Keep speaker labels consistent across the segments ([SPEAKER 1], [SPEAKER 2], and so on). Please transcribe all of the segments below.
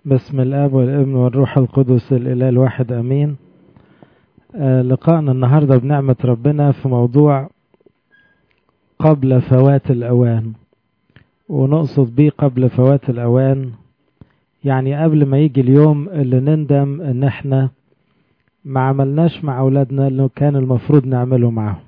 [SPEAKER 1] بسم الاب والابن والروح القدس الاله الواحد امين آه لقاءنا النهارده بنعمه ربنا في موضوع قبل فوات الاوان ونقصد بيه قبل فوات الاوان يعني قبل ما يجي اليوم اللي نندم ان احنا ما عملناش مع اولادنا اللي كان المفروض نعمله معاهم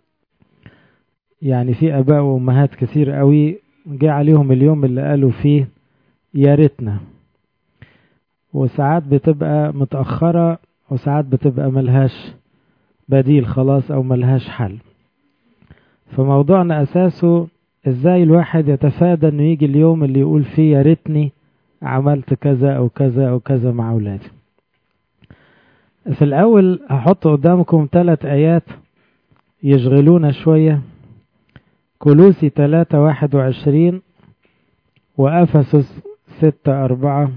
[SPEAKER 1] يعني في اباء وامهات كتير قوي جه عليهم اليوم اللي قالوا فيه يا ريتنا وساعات بتبقى متأخرة وساعات بتبقى ملهاش بديل خلاص أو ملهاش حل فموضوعنا أساسه إزاي الواحد يتفادى إنه يجي اليوم اللي يقول فيه يا ريتني عملت كذا أو كذا أو كذا مع أولادي في الأول هحط قدامكم ثلاث آيات يشغلونا شوية كلوسي ثلاثة واحد وعشرين وأفسس ستة أربعة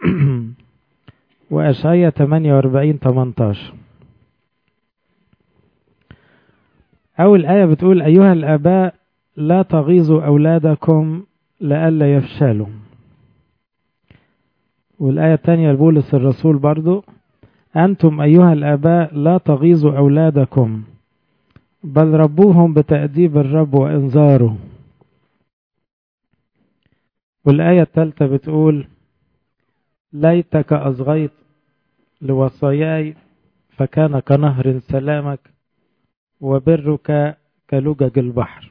[SPEAKER 1] وأشعية 48 18 أول آية بتقول أيها الآباء لا تغيظوا أولادكم لئلا يفشلوا والآية الثانية لبولس الرسول برضو أنتم أيها الآباء لا تغيظوا أولادكم بل ربوهم بتأديب الرب وإنذاره والآية الثالثة بتقول ليتك أصغيت لوصاياي فكان كنهر سلامك وبرك كلجج البحر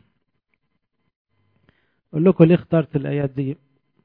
[SPEAKER 1] أقول لكم ليه اخترت الآيات دي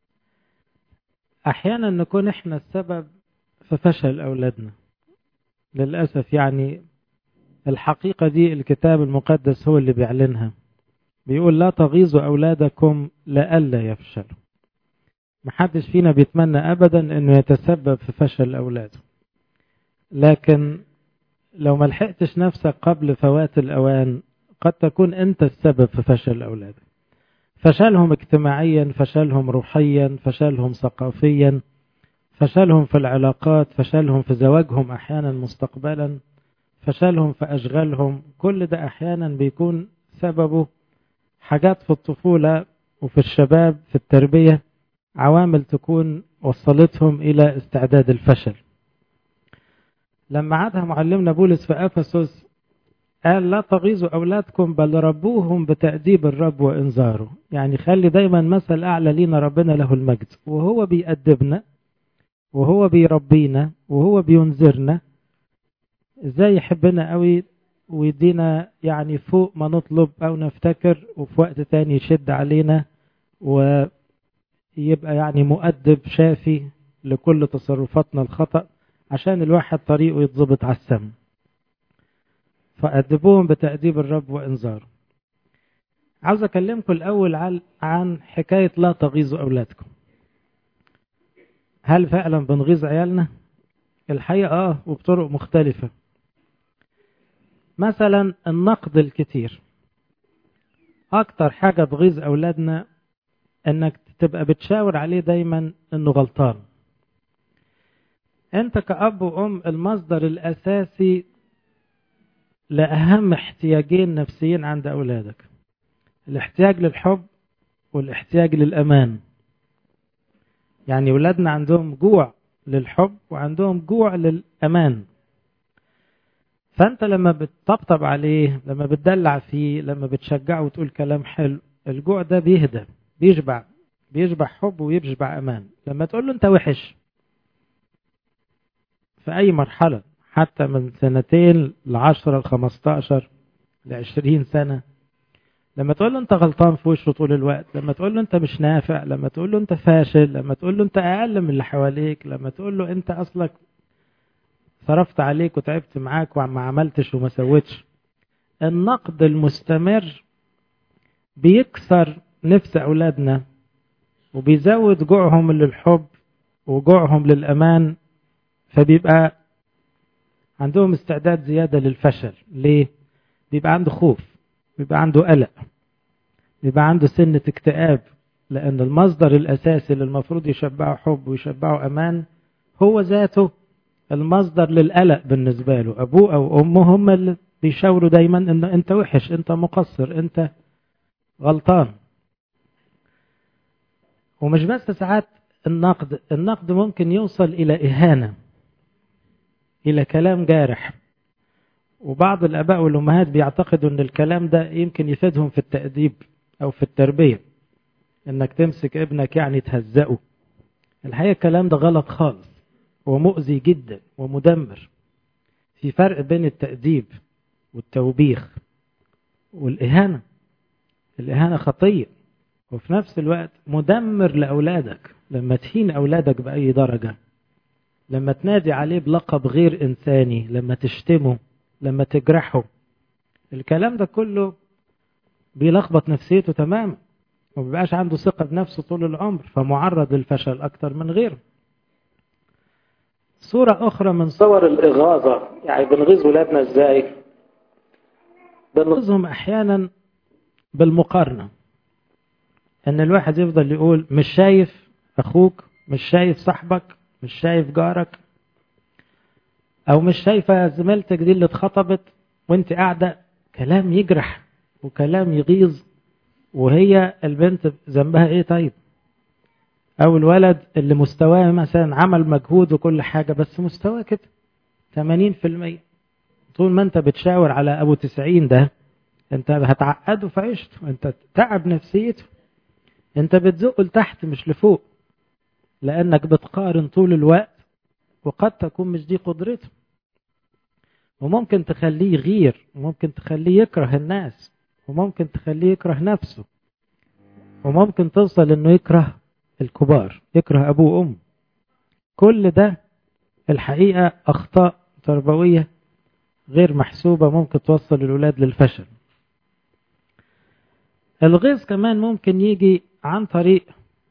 [SPEAKER 1] أحيانا نكون إحنا السبب في فشل أولادنا للأسف يعني الحقيقة دي الكتاب المقدس هو اللي بيعلنها بيقول لا تغيظوا أولادكم لئلا يفشلوا محدش فينا بيتمنى ابدا انه يتسبب في فشل اولاده لكن لو ما لحقتش نفسك قبل فوات الاوان قد تكون انت السبب في فشل اولادك فشلهم اجتماعيا فشلهم روحيا فشلهم ثقافيا فشلهم في العلاقات فشلهم في زواجهم احيانا مستقبلا فشلهم في اشغالهم كل ده احيانا بيكون سببه حاجات في الطفوله وفي الشباب في التربيه عوامل تكون وصلتهم إلى استعداد الفشل لما عادها معلمنا بولس في أفسس قال لا تغيظوا أولادكم بل ربوهم بتأديب الرب وإنذاره يعني خلي دايما مثل أعلى لينا ربنا له المجد وهو بيأدبنا وهو بيربينا وهو بينذرنا ازاي يحبنا قوي ويدينا يعني فوق ما نطلب أو نفتكر وفي وقت تاني يشد علينا و يبقى يعني مؤدب شافي لكل تصرفاتنا الخطأ عشان الواحد طريقه يتظبط على السم فأدبوهم بتأديب الرب وإنذاره عاوز أكلمكم الأول عن حكاية لا تغيظوا أولادكم هل فعلا بنغيظ عيالنا؟ الحقيقة آه وبطرق مختلفة مثلا النقد الكتير أكتر حاجة تغيظ أولادنا إنك تبقى بتشاور عليه دايما انه غلطان انت كأب وأم المصدر الأساسي لأهم احتياجين نفسيين عند أولادك الاحتياج للحب والاحتياج للأمان يعني أولادنا عندهم جوع للحب وعندهم جوع للأمان فأنت لما بتطبطب عليه لما بتدلع فيه لما بتشجعه وتقول كلام حلو الجوع ده بيهدى بيشبع بيشبع حب ويشبع امان لما تقول له انت وحش في اي مرحله حتى من سنتين لعشرة لخمستاشر لعشرين سنة لما تقول له انت غلطان في وشه طول الوقت لما تقول له انت مش نافع لما تقول له انت فاشل لما تقول له انت اقل من اللي حواليك لما تقول له انت اصلك صرفت عليك وتعبت معاك وما عملتش وما سويتش النقد المستمر بيكسر نفس اولادنا وبيزود جوعهم للحب وجوعهم للأمان فبيبقى عندهم استعداد زيادة للفشل ليه؟ بيبقى عنده خوف بيبقى عنده قلق بيبقى عنده سنة اكتئاب لأن المصدر الأساسي اللي المفروض يشبعه حب ويشبعه أمان هو ذاته المصدر للقلق بالنسبة له أبوه أو أمه هم اللي بيشاوروا دايما إن أنت وحش أنت مقصر أنت غلطان ومش بس ساعات النقد النقد ممكن يوصل إلى إهانة إلى كلام جارح وبعض الآباء والأمهات بيعتقدوا أن الكلام ده يمكن يفيدهم في التأديب أو في التربية أنك تمسك ابنك يعني تهزقه الحقيقة الكلام ده غلط خالص ومؤذي جدا ومدمر في فرق بين التأديب والتوبيخ والإهانة الإهانة خطية وفي نفس الوقت مدمر لأولادك لما تهين أولادك بأي درجة لما تنادي عليه بلقب غير إنساني لما تشتمه لما تجرحه الكلام ده كله بيلخبط نفسيته تماما وما بيبقاش عنده ثقة بنفسه طول العمر فمعرض للفشل أكتر من غيره صورة أخرى من صور الإغاظة يعني بنغيظ ولادنا إزاي بنغيظهم أحيانا بالمقارنة ان الواحد يفضل يقول مش شايف اخوك مش شايف صاحبك مش شايف جارك او مش شايفه زميلتك دي اللي اتخطبت وانت قاعده كلام يجرح وكلام يغيظ وهي البنت ذنبها ايه طيب او الولد اللي مستواه مثلا عمل مجهود وكل حاجه بس مستواه كده 80% طول ما انت بتشاور على ابو 90 ده انت هتعقده في عيشته انت تعب نفسيته انت بتزقه لتحت مش لفوق لانك بتقارن طول الوقت وقد تكون مش دي قدرته وممكن تخليه يغير وممكن تخليه يكره الناس وممكن تخليه يكره نفسه وممكن توصل انه يكره الكبار يكره ابوه وامه كل ده الحقيقة اخطاء تربوية غير محسوبة ممكن توصل الولاد للفشل الغيظ كمان ممكن يجي عن طريق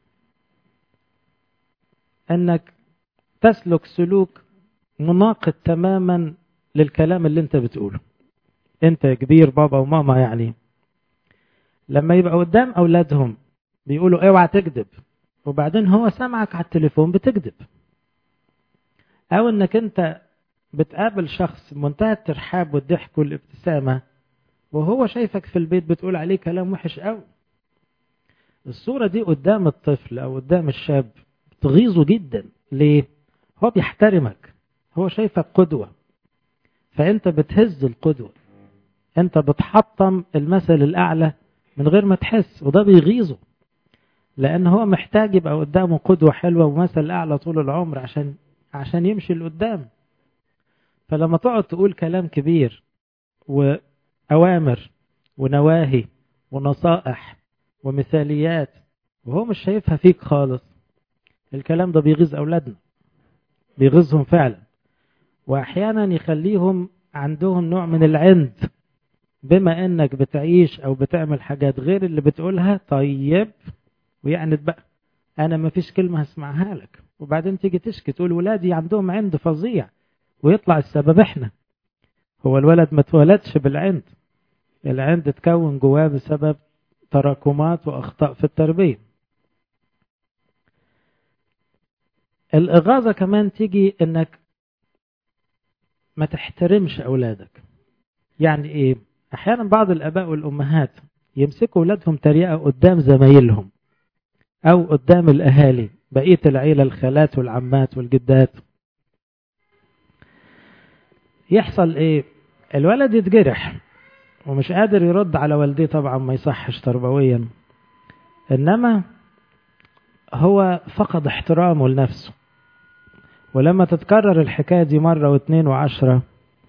[SPEAKER 1] انك تسلك سلوك مناقض تماما للكلام اللي انت بتقوله انت يا كبير بابا وماما يعني لما يبقى قدام اولادهم بيقولوا اوعى تكذب وبعدين هو سامعك على التليفون بتكذب او انك انت بتقابل شخص منتهى الترحاب والضحك والابتسامه وهو شايفك في البيت بتقول عليه كلام وحش قوي الصورة دي قدام الطفل أو قدام الشاب تغيظه جدا ليه؟ هو بيحترمك هو شايفك قدوة فأنت بتهز القدوة أنت بتحطم المثل الأعلى من غير ما تحس وده بيغيظه لأن هو محتاج يبقى قدامه قدوة حلوة ومثل أعلى طول العمر عشان عشان يمشي لقدام فلما تقعد تقول كلام كبير وأوامر ونواهي ونصائح ومثاليات وهو مش شايفها فيك خالص الكلام ده بيغيظ أولادنا بيغيظهم فعلا وأحيانا يخليهم عندهم نوع من العند بما انك بتعيش او بتعمل حاجات غير اللي بتقولها طيب ويعني بقى انا ما فيش كلمة هسمعها لك وبعدين تيجي تشكي تقول ولادي عندهم عند فظيع ويطلع السبب احنا هو الولد ما اتولدش بالعند العند اتكون جواه بسبب تراكمات واخطاء في التربيه الاغاظه كمان تيجي انك ما تحترمش اولادك يعني ايه احيانا بعض الاباء والامهات يمسكوا اولادهم تريقه قدام زمايلهم او قدام الاهالي بقيه العيله الخالات والعمات والجدات يحصل ايه الولد يتجرح ومش قادر يرد على والديه طبعا ما يصحش تربويا انما هو فقد احترامه لنفسه ولما تتكرر الحكايه دي مره واثنين وعشره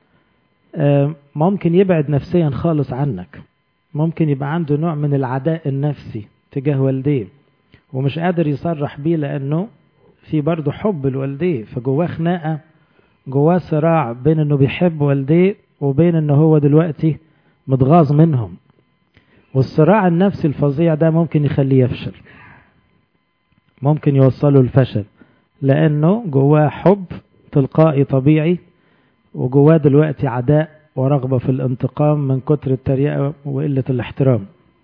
[SPEAKER 1] ممكن يبعد نفسيا خالص عنك ممكن يبقى عنده نوع من العداء النفسي تجاه والديه ومش قادر يصرح بيه لانه في برضه حب لوالديه فجواه خناقه جواه صراع بين انه بيحب والديه وبين انه هو دلوقتي متغاظ منهم والصراع النفسي الفظيع ده ممكن يخليه يفشل ممكن يوصله الفشل لانه جواه حب تلقائي طبيعي وجواه دلوقتي عداء ورغبة في الانتقام من كتر التريقة وقلة الاحترام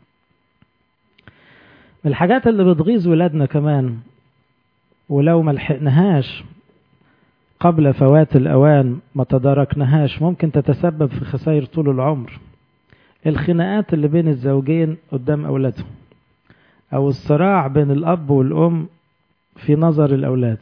[SPEAKER 1] من الحاجات اللي بتغيظ ولادنا كمان ولو ما لحقناهاش قبل فوات الأوان ما تداركناهاش ممكن تتسبب في خسائر طول العمر الخناقات اللي بين الزوجين قدام أولادهم أو الصراع بين الأب والأم في نظر الأولاد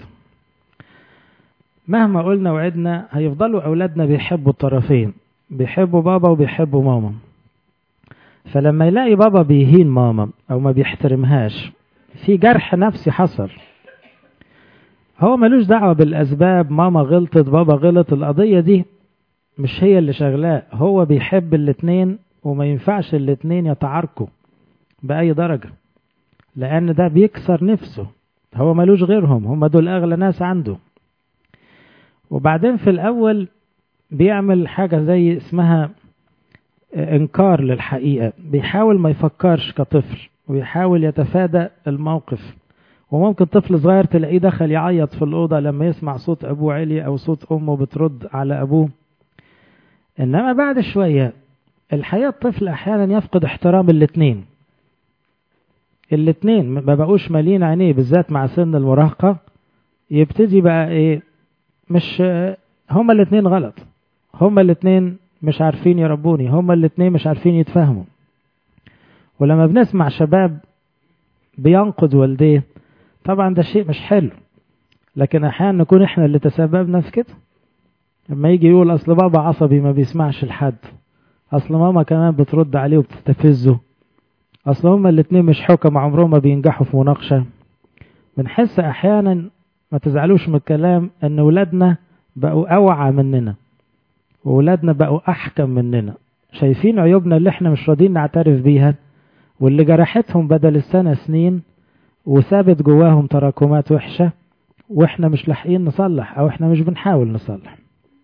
[SPEAKER 1] مهما قلنا وعدنا هيفضلوا أولادنا بيحبوا الطرفين بيحبوا بابا وبيحبوا ماما فلما يلاقي بابا بيهين ماما أو ما بيحترمهاش في جرح نفسي حصل هو ملوش دعوة بالأسباب ماما غلطت بابا غلط القضية دي مش هي اللي شغلاه هو بيحب الاتنين وما ينفعش الاتنين يتعاركوا بأي درجة لأن ده بيكسر نفسه هو ملوش غيرهم هم دول أغلى ناس عنده وبعدين في الأول بيعمل حاجة زي اسمها إنكار للحقيقة بيحاول ما يفكرش كطفل ويحاول يتفادى الموقف وممكن طفل صغير تلاقيه دخل يعيط في الأوضة لما يسمع صوت أبوه علي أو صوت أمه بترد على أبوه إنما بعد شوية الحقيقة الطفل أحيانا يفقد احترام الاتنين الاتنين ما بقوش مالين عينيه بالذات مع سن المراهقة يبتدي بقى ايه مش هما الاتنين غلط هما الاتنين مش عارفين يربوني هما الاتنين مش عارفين يتفاهموا ولما بنسمع شباب بينقد والديه طبعا ده شيء مش حلو لكن احيانا نكون احنا اللي تسببنا في كده لما يجي يقول اصل بابا عصبي ما بيسمعش لحد اصل ماما كمان بترد عليه وبتستفزه اصل هما الاتنين مش حكم عمرهم ما بينجحوا في مناقشة بنحس احيانا ما تزعلوش من الكلام ان ولادنا بقوا اوعى مننا وولادنا بقوا احكم مننا شايفين عيوبنا اللي احنا مش راضيين نعترف بيها واللي جرحتهم بدل السنة سنين وثابت جواهم تراكمات وحشة واحنا مش لاحقين نصلح او احنا مش بنحاول نصلح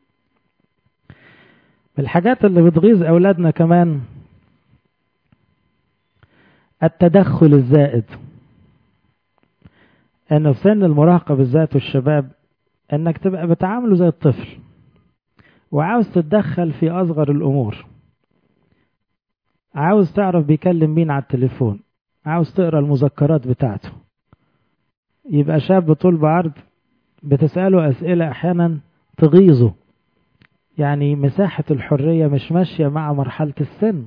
[SPEAKER 1] الحاجات اللي بتغيظ اولادنا كمان التدخل الزائد ان في سن المراهقة بالذات والشباب انك تبقى بتعامله زي الطفل وعاوز تتدخل في اصغر الامور عاوز تعرف بيكلم مين على التليفون عاوز تقرا المذكرات بتاعته يبقى شاب طول بعرض بتسأله أسئلة أحيانا تغيظه يعني مساحة الحرية مش ماشية مع مرحلة السن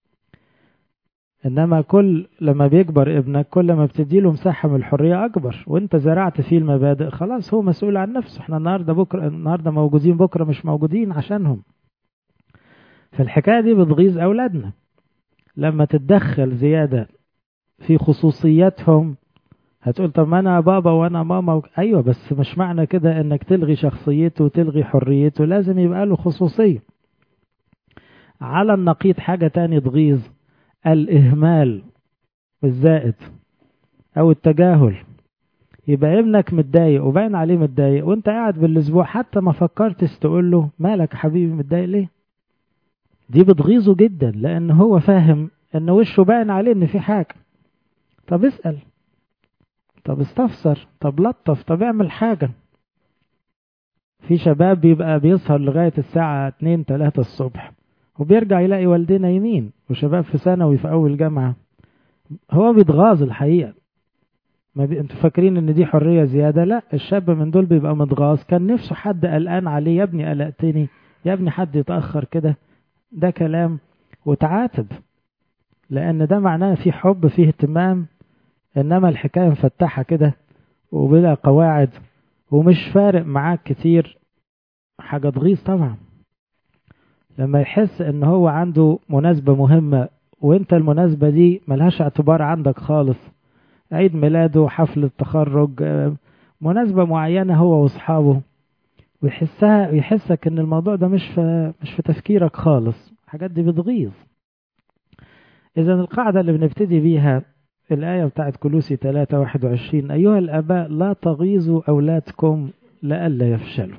[SPEAKER 1] إنما كل لما بيكبر ابنك كل ما بتديله مساحة من الحرية أكبر وأنت زرعت فيه المبادئ خلاص هو مسؤول عن نفسه احنا النهاردة بكرة النهاردة موجودين بكرة مش موجودين عشانهم فالحكاية دي بتغيظ أولادنا لما تتدخل زيادة في خصوصياتهم هتقول طب ما انا بابا وانا ماما و... ايوه بس مش معنى كده انك تلغي شخصيته وتلغي حريته لازم يبقى له خصوصية على النقيض حاجة تاني تغيظ الاهمال الزائد او التجاهل يبقى ابنك متضايق وباين عليه متضايق وانت قاعد بالاسبوع حتى ما فكرتش تقول له مالك حبيبي متضايق ليه دي بتغيظه جدا لان هو فاهم ان وشه باين عليه ان في حاجة طب اسأل طب استفسر طب لطف طب اعمل حاجة في شباب بيبقى بيسهر لغاية الساعة 2 3 الصبح وبيرجع يلاقي والديه يمين وشباب في ثانوي في أول جامعة هو بيتغاظ الحقيقة ما بي... انتوا فاكرين ان دي حرية زيادة لا الشاب من دول بيبقى متغاظ كان نفسه حد قلقان عليه يا ابني قلقتني يا ابني حد يتأخر كده ده كلام وتعاتب لأن ده معناه في حب فيه اهتمام إنما الحكاية مفتحة كده وبلا قواعد ومش فارق معاك كتير حاجة تغيظ طبعا لما يحس إن هو عنده مناسبة مهمة وإنت المناسبة دي ملهاش اعتبار عندك خالص عيد ميلاده حفلة تخرج مناسبة معينة هو وأصحابه ويحسها يحسك ان الموضوع ده مش في مش في تفكيرك خالص الحاجات دي بتغيظ اذا القاعده اللي بنبتدي بيها الايه بتاعت كلوسي 3 21 ايها الاباء لا تغيظوا اولادكم لئلا يفشلوا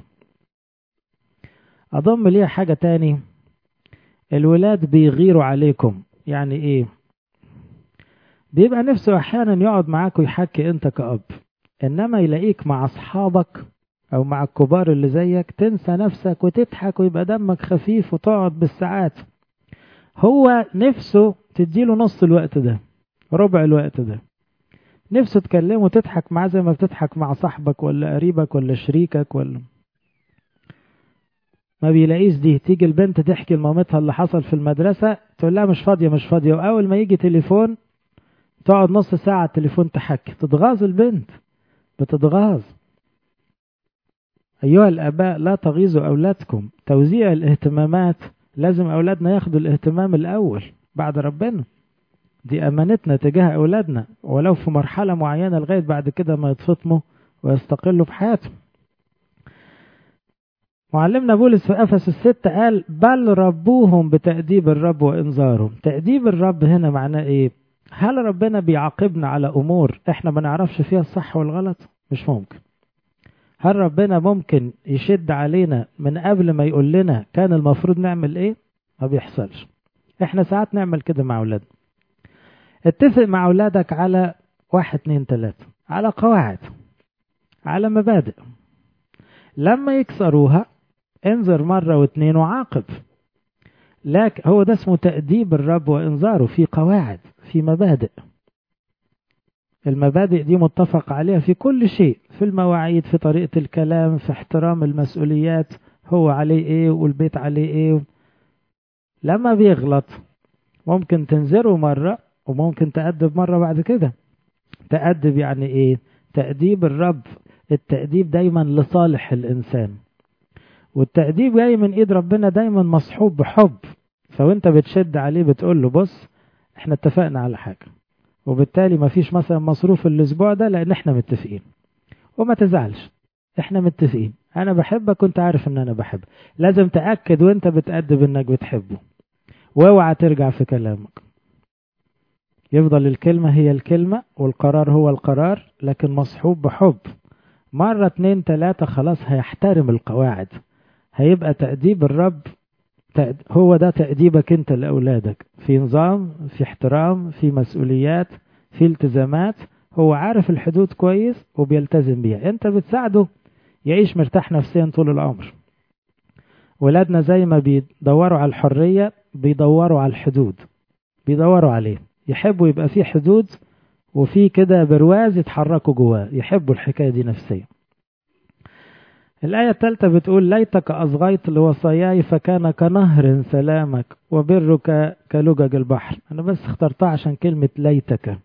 [SPEAKER 1] اضم ليها حاجه تاني الولاد بيغيروا عليكم يعني ايه بيبقى نفسه احيانا يقعد معاك ويحكي انت كأب انما يلاقيك مع اصحابك او مع الكبار اللي زيك تنسى نفسك وتضحك ويبقى دمك خفيف وتقعد بالساعات هو نفسه تديله نص الوقت ده ربع الوقت ده نفسه تكلمه وتضحك معاه زي ما بتضحك مع صاحبك ولا قريبك ولا شريكك ولا ما بيلاقيش دي تيجي البنت تحكي لمامتها اللي حصل في المدرسة تقول لها مش فاضية مش فاضية وأول ما يجي تليفون تقعد نص ساعة على التليفون تحكي تتغاظ البنت بتتغاظ أيها الآباء لا تغيظوا أولادكم توزيع الاهتمامات لازم أولادنا ياخدوا الاهتمام الأول بعد ربنا دي أمانتنا تجاه أولادنا ولو في مرحلة معينة لغاية بعد كده ما يتفطموا ويستقلوا بحياتهم معلمنا بولس في أفس الست قال بل ربوهم بتأديب الرب وإنذارهم تأديب الرب هنا معناه إيه هل ربنا بيعاقبنا على أمور إحنا ما نعرفش فيها الصح والغلط مش ممكن هل ربنا ممكن يشد علينا من قبل ما يقول لنا كان المفروض نعمل ايه ما بيحصلش احنا ساعات نعمل كده مع اولادنا اتفق مع اولادك على واحد اتنين تلاتة على قواعد على مبادئ لما يكسروها انذر مرة واتنين وعاقب لكن هو ده اسمه تأديب الرب وإنذاره في قواعد في مبادئ المبادئ دي متفق عليها في كل شيء في المواعيد في طريقة الكلام في احترام المسؤوليات هو عليه ايه والبيت عليه ايه لما بيغلط ممكن تنذره مرة وممكن تأدب مرة بعد كده تأدب يعني ايه تأديب الرب التأديب دايما لصالح الإنسان والتأديب جاي من ايد ربنا دايما مصحوب بحب فوانت بتشد عليه بتقول له بص احنا اتفقنا على حاجة وبالتالي ما فيش مثلا مصروف الاسبوع ده لان احنا متفقين وما تزعلش احنا متفقين انا بحبك وانت عارف ان انا بحبك لازم تأكد وانت بتأدب انك بتحبه واوعى ترجع في كلامك يفضل الكلمة هي الكلمة والقرار هو القرار لكن مصحوب بحب مرة اتنين تلاتة خلاص هيحترم القواعد هيبقى تأديب الرب هو ده تأديبك انت لأولادك في نظام في احترام في مسؤوليات في التزامات هو عارف الحدود كويس وبيلتزم بيها انت بتساعده يعيش مرتاح نفسيا طول العمر ولادنا زي ما بيدوروا على الحرية بيدوروا على الحدود بيدوروا عليه يحبوا يبقى في حدود وفي كده برواز يتحركوا جواه يحبوا الحكاية دي نفسيا الآية الثالثة بتقول ليتك أصغيت لوصاياي فكان كنهر سلامك وبرك كلجج البحر أنا بس اخترتها عشان كلمة ليتك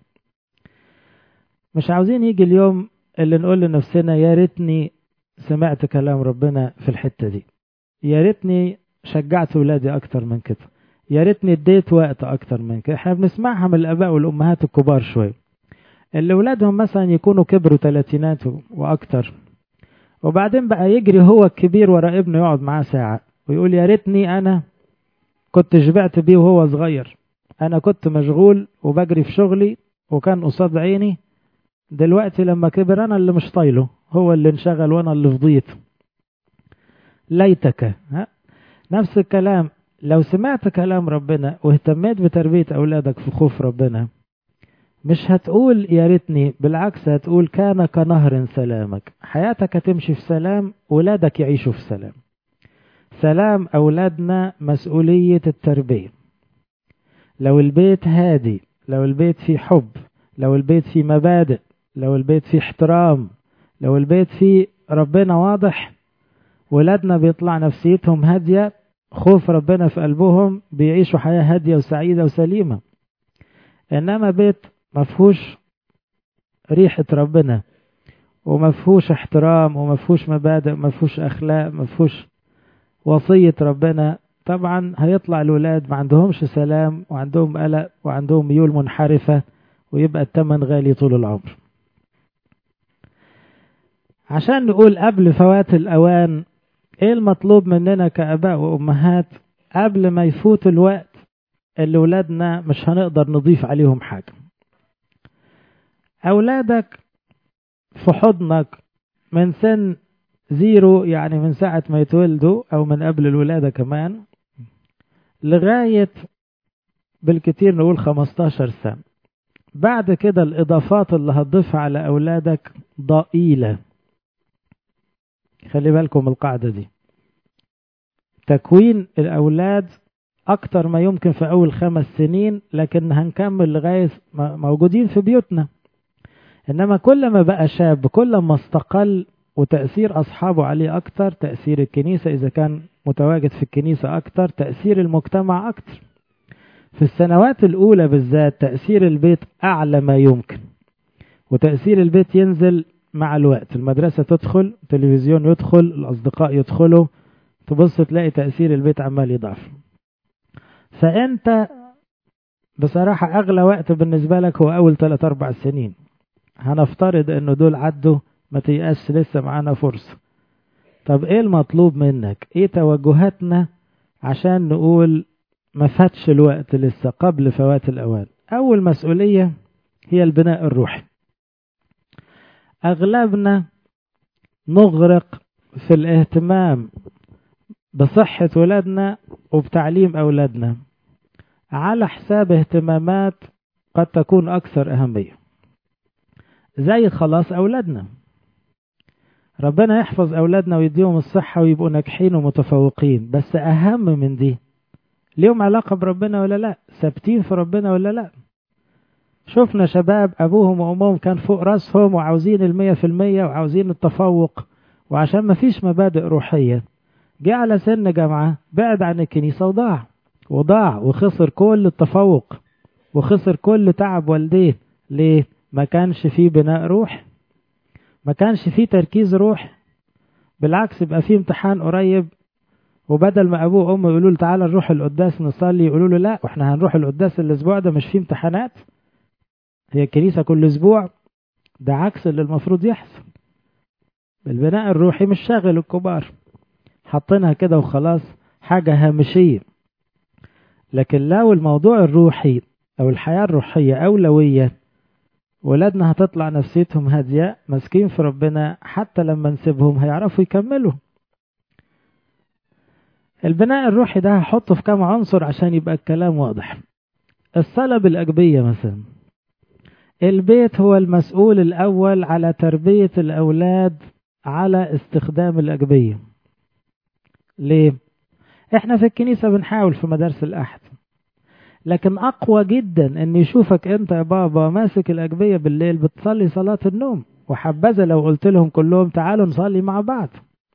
[SPEAKER 1] مش عاوزين يجي اليوم اللي نقول لنفسنا يا ريتني سمعت كلام ربنا في الحتة دي يا ريتني شجعت ولادي أكتر من كده يا ريتني اديت وقت أكتر من كده احنا بنسمعها من الآباء والأمهات الكبار شوية اللي ولادهم مثلا يكونوا كبروا تلاتينات وأكتر وبعدين بقى يجري هو الكبير ورا ابنه يقعد معاه ساعة ويقول يا ريتني أنا كنت شبعت بيه وهو صغير أنا كنت مشغول وبجري في شغلي وكان قصاد عيني دلوقتي لما كبر أنا اللي مش طايله هو اللي انشغل وأنا اللي فضيت ليتك ها؟ نفس الكلام لو سمعت كلام ربنا واهتميت بتربية أولادك في خوف ربنا مش هتقول يا ريتني بالعكس هتقول كان كنهر سلامك حياتك هتمشي في سلام ولادك يعيشوا في سلام سلام أولادنا مسؤولية التربية لو البيت هادي لو البيت فيه حب لو البيت فيه مبادئ لو البيت فيه احترام لو البيت فيه ربنا واضح ولادنا بيطلع نفسيتهم هادية خوف ربنا في قلبهم بيعيشوا حياة هادية وسعيدة وسليمة إنما بيت مفهوش ريحة ربنا ومفهوش احترام ومفهوش مبادئ ومفهوش أخلاق مفهوش وصية ربنا طبعا هيطلع الولاد ما عندهمش سلام وعندهم قلق وعندهم ميول منحرفة ويبقى التمن غالي طول العمر عشان نقول قبل فوات الأوان ايه المطلوب مننا كأباء وأمهات قبل ما يفوت الوقت اللي ولادنا مش هنقدر نضيف عليهم حاجة أولادك في حضنك من سن زيرو يعني من ساعة ما يتولدوا أو من قبل الولادة كمان لغاية بالكتير نقول 15 سنة بعد كده الإضافات اللي هتضيفها على أولادك ضئيلة خلي بالكم القاعدة دي تكوين الأولاد أكتر ما يمكن في أول خمس سنين لكن هنكمل لغاية موجودين في بيوتنا إنما كل ما بقى شاب كل ما استقل وتأثير أصحابه عليه أكتر تأثير الكنيسة إذا كان متواجد في الكنيسة أكتر تأثير المجتمع أكتر في السنوات الأولى بالذات تأثير البيت أعلى ما يمكن وتأثير البيت ينزل مع الوقت المدرسة تدخل التلفزيون يدخل الأصدقاء يدخلوا تبص تلاقي تأثير البيت عمال يضعف فأنت بصراحة أغلى وقت بالنسبة لك هو أول 3 أربع سنين هنفترض إنه دول عدوا ما تيأس لسه معانا فرصة طب إيه المطلوب منك إيه توجهاتنا عشان نقول ما فاتش الوقت لسه قبل فوات الأوان أول مسؤولية هي البناء الروحي أغلبنا نغرق في الاهتمام بصحة ولادنا وبتعليم أولادنا على حساب اهتمامات قد تكون أكثر أهمية زي خلاص أولادنا ربنا يحفظ أولادنا ويديهم الصحة ويبقوا ناجحين ومتفوقين بس أهم من دي ليهم علاقة بربنا ولا لا ثابتين في ربنا ولا لا شفنا شباب أبوهم وأمهم كان فوق راسهم وعاوزين المية في المية وعاوزين التفوق وعشان ما فيش مبادئ روحية جه على سن جامعة بعد عن الكنيسة وضاع وضاع وخسر كل التفوق وخسر كل تعب والديه ليه ما كانش فيه بناء روح ما كانش فيه تركيز روح بالعكس يبقى فيه امتحان قريب وبدل ما ابوه وامه يقولوا له تعالى نروح القداس نصلي يقولوا له لا واحنا هنروح القداس الاسبوع ده مش فيه امتحانات هي الكنيسة كل اسبوع ده عكس اللي المفروض يحصل البناء الروحي مش شاغل الكبار حاطينها كده وخلاص حاجة هامشية لكن لو الموضوع الروحي أو الحياة الروحية أولوية ولادنا هتطلع نفسيتهم هادية ماسكين في ربنا حتى لما نسيبهم هيعرفوا يكملوا البناء الروحي ده هحطه في كام عنصر عشان يبقى الكلام واضح الصلاة بالأجبية مثلا البيت هو المسؤول الأول على تربية الأولاد على استخدام الأجبية ليه؟ احنا في الكنيسة بنحاول في مدارس الأحد لكن أقوى جدا أن يشوفك أنت يا بابا ماسك الأجبية بالليل بتصلي صلاة النوم وحبذا لو قلت لهم كلهم تعالوا نصلي مع بعض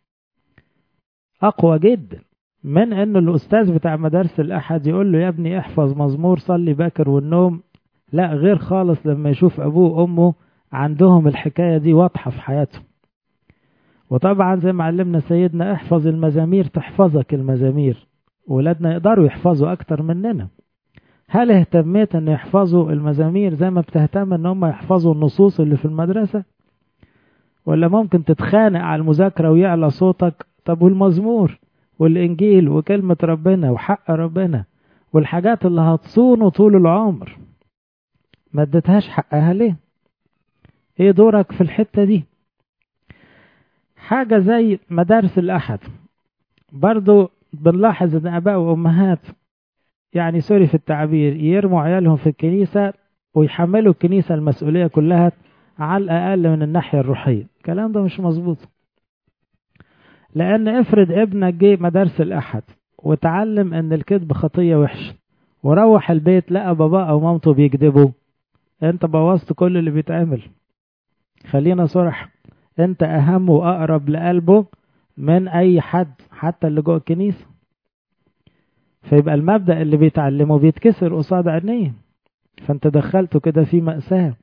[SPEAKER 1] أقوى جدا من أنه الأستاذ بتاع مدارس الأحد يقول له يا ابني احفظ مزمور صلي باكر والنوم لا غير خالص لما يشوف أبوه وأمه عندهم الحكاية دي واضحة في حياتهم وطبعا زي ما علمنا سيدنا احفظ المزامير تحفظك المزامير ولادنا يقدروا يحفظوا أكتر مننا هل اهتميت ان يحفظوا المزامير زي ما بتهتم ان هم يحفظوا النصوص اللي في المدرسة ولا ممكن تتخانق على المذاكرة ويعلى صوتك طب والمزمور والإنجيل وكلمة ربنا وحق ربنا والحاجات اللي هتصونه طول العمر ما اديتهاش حقها ليه ايه دورك في الحتة دي حاجة زي مدارس الأحد برضو بنلاحظ ان اباء وامهات يعني سوري في التعبير يرموا عيالهم في الكنيسة ويحملوا الكنيسة المسؤولية كلها على الأقل من الناحية الروحية الكلام ده مش مظبوط لأن افرض ابنك جه مدارس الأحد وتعلم أن الكذب خطية وحش وروح البيت لقى باباه أو مامته بيكذبوا أنت بوظت كل اللي بيتعمل خلينا صرح أنت أهم وأقرب لقلبه من أي حد حتى اللي جوه الكنيسة فيبقى المبدأ اللي بيتعلمه بيتكسر قصاد عينيه فانت دخلته كده في مأساة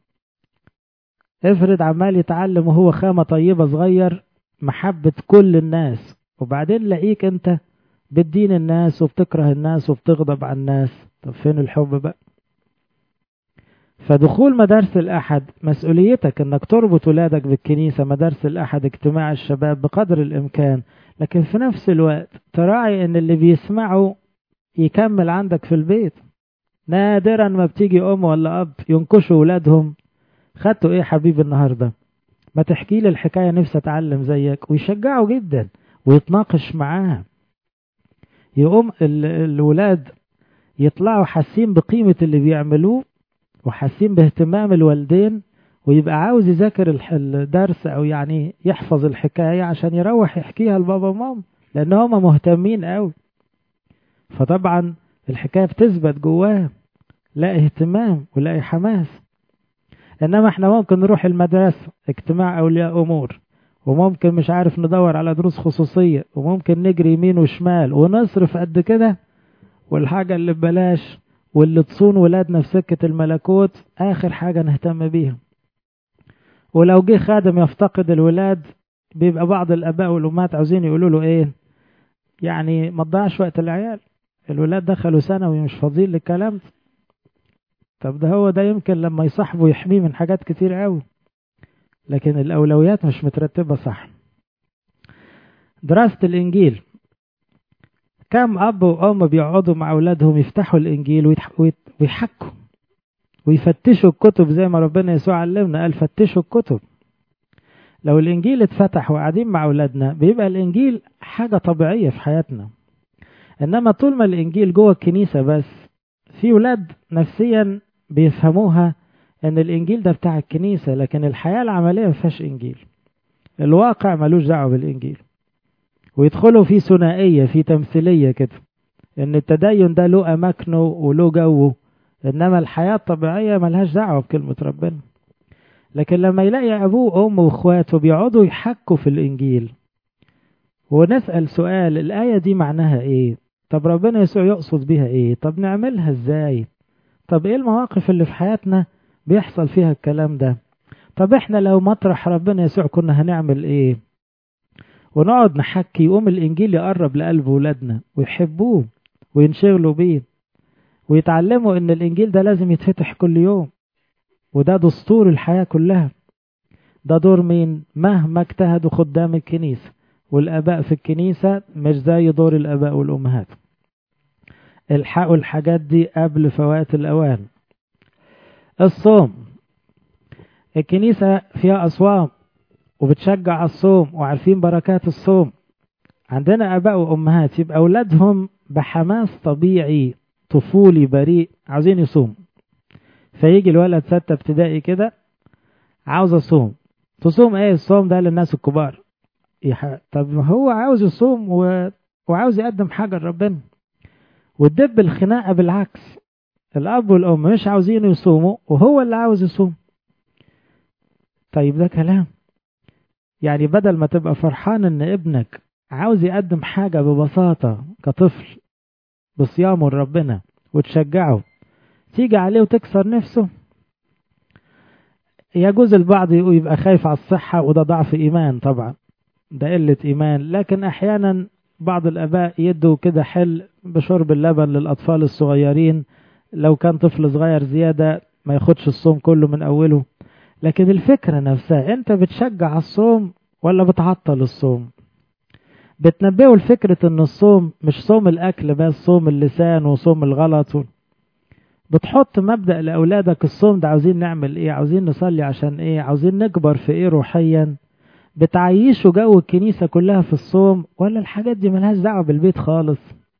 [SPEAKER 1] افرض عمال يتعلم وهو خامة طيبة صغير محبة كل الناس وبعدين لاقيك انت بتدين الناس وبتكره الناس وبتغضب على الناس طب فين الحب بقى فدخول مدارس الأحد مسؤوليتك انك تربط ولادك بالكنيسة مدارس الأحد اجتماع الشباب بقدر الإمكان لكن في نفس الوقت تراعي ان اللي بيسمعوا يكمل عندك في البيت نادرا ما بتيجي ام ولا اب ينكشوا ولادهم خدتوا ايه حبيبي النهارده ما تحكي لي الحكايه نفسي اتعلم زيك ويشجعوا جدا ويتناقش معاها يقوم الولاد يطلعوا حاسين بقيمه اللي بيعملوه وحاسين باهتمام الوالدين ويبقى عاوز يذاكر الدرس او يعني يحفظ الحكاية عشان يروح يحكيها لبابا وماما لان هما مهتمين قوي فطبعا الحكاية بتثبت جواه لا اهتمام ولا حماس انما احنا ممكن نروح المدرسة اجتماع اولياء امور وممكن مش عارف ندور على دروس خصوصية وممكن نجري يمين وشمال ونصرف قد كده والحاجة اللي ببلاش واللي تصون ولادنا في سكة الملكوت اخر حاجة نهتم بيها ولو جه خادم يفتقد الولاد بيبقى بعض الاباء والامهات عاوزين يقولوا له ايه يعني ما تضيعش وقت العيال الولاد دخلوا ثانوي مش فاضيين للكلام ده طب ده هو ده يمكن لما يصاحبه يحميه من حاجات كتير قوي لكن الاولويات مش مترتبه صح دراسه الانجيل كم اب وام بيقعدوا مع اولادهم يفتحوا الانجيل ويحكوا ويفتشوا الكتب زي ما ربنا يسوع علمنا قال فتشوا الكتب لو الانجيل اتفتح وقاعدين مع اولادنا بيبقى الانجيل حاجه طبيعيه في حياتنا انما طول ما الانجيل جوه الكنيسه بس في ولاد نفسيا بيفهموها ان الانجيل ده بتاع الكنيسه لكن الحياه العمليه ما فيهاش انجيل الواقع ملوش دعوه بالانجيل ويدخلوا في ثنائيه في تمثيليه كده ان التدين ده له اماكنه وله جوه انما الحياه الطبيعيه ملهاش دعوه بكلمه ربنا لكن لما يلاقي ابوه وامه واخواته بيقعدوا يحكوا في الانجيل ونسال سؤال الايه دي معناها ايه طب ربنا يسوع يقصد بيها ايه طب نعملها ازاي طب ايه المواقف اللي في حياتنا بيحصل فيها الكلام ده طب احنا لو مطرح ربنا يسوع كنا هنعمل ايه ونقعد نحكي يقوم الانجيل يقرب لقلب ولادنا ويحبوه وينشغلوا بيه ويتعلموا ان الانجيل ده لازم يتفتح كل يوم وده دستور الحياة كلها ده دور مين مهما اجتهدوا خدام الكنيسة والآباء في الكنيسة مش زي دور الآباء والأمهات الحقوا الحاجات دي قبل فوات الأوان الصوم الكنيسة فيها أصوام وبتشجع الصوم وعارفين بركات الصوم عندنا آباء وأمهات يبقى أولادهم بحماس طبيعي طفولي بريء عاوزين يصوم فيجي الولد ستة ابتدائي كده عاوز اصوم تصوم ايه الصوم ده للناس الكبار يح... طب ما هو عاوز يصوم و... وعاوز يقدم حاجة لربنا وتدب الخناقة بالعكس الأب والأم مش عاوزين يصوموا وهو اللي عاوز يصوم طيب ده كلام يعني بدل ما تبقى فرحان ان ابنك عاوز يقدم حاجة ببساطة كطفل بصيامه لربنا وتشجعه تيجي عليه وتكسر نفسه يجوز البعض يبقى خايف على الصحة وده ضعف إيمان طبعا ده قلة إيمان لكن أحيانا بعض الآباء يدوا كده حل بشرب اللبن للأطفال الصغيرين لو كان طفل صغير زيادة ما ياخدش الصوم كله من أوله لكن الفكرة نفسها أنت بتشجع الصوم ولا بتعطل الصوم بتنبهوا الفكرة ان الصوم مش صوم الاكل بس صوم اللسان وصوم الغلط و... بتحط مبدأ لأولادك الصوم ده عاوزين نعمل ايه عاوزين نصلي عشان ايه عاوزين نكبر في ايه روحيا بتعيشوا جو الكنيسة كلها في الصوم ولا الحاجات دي ملهاش دعوة بالبيت خالص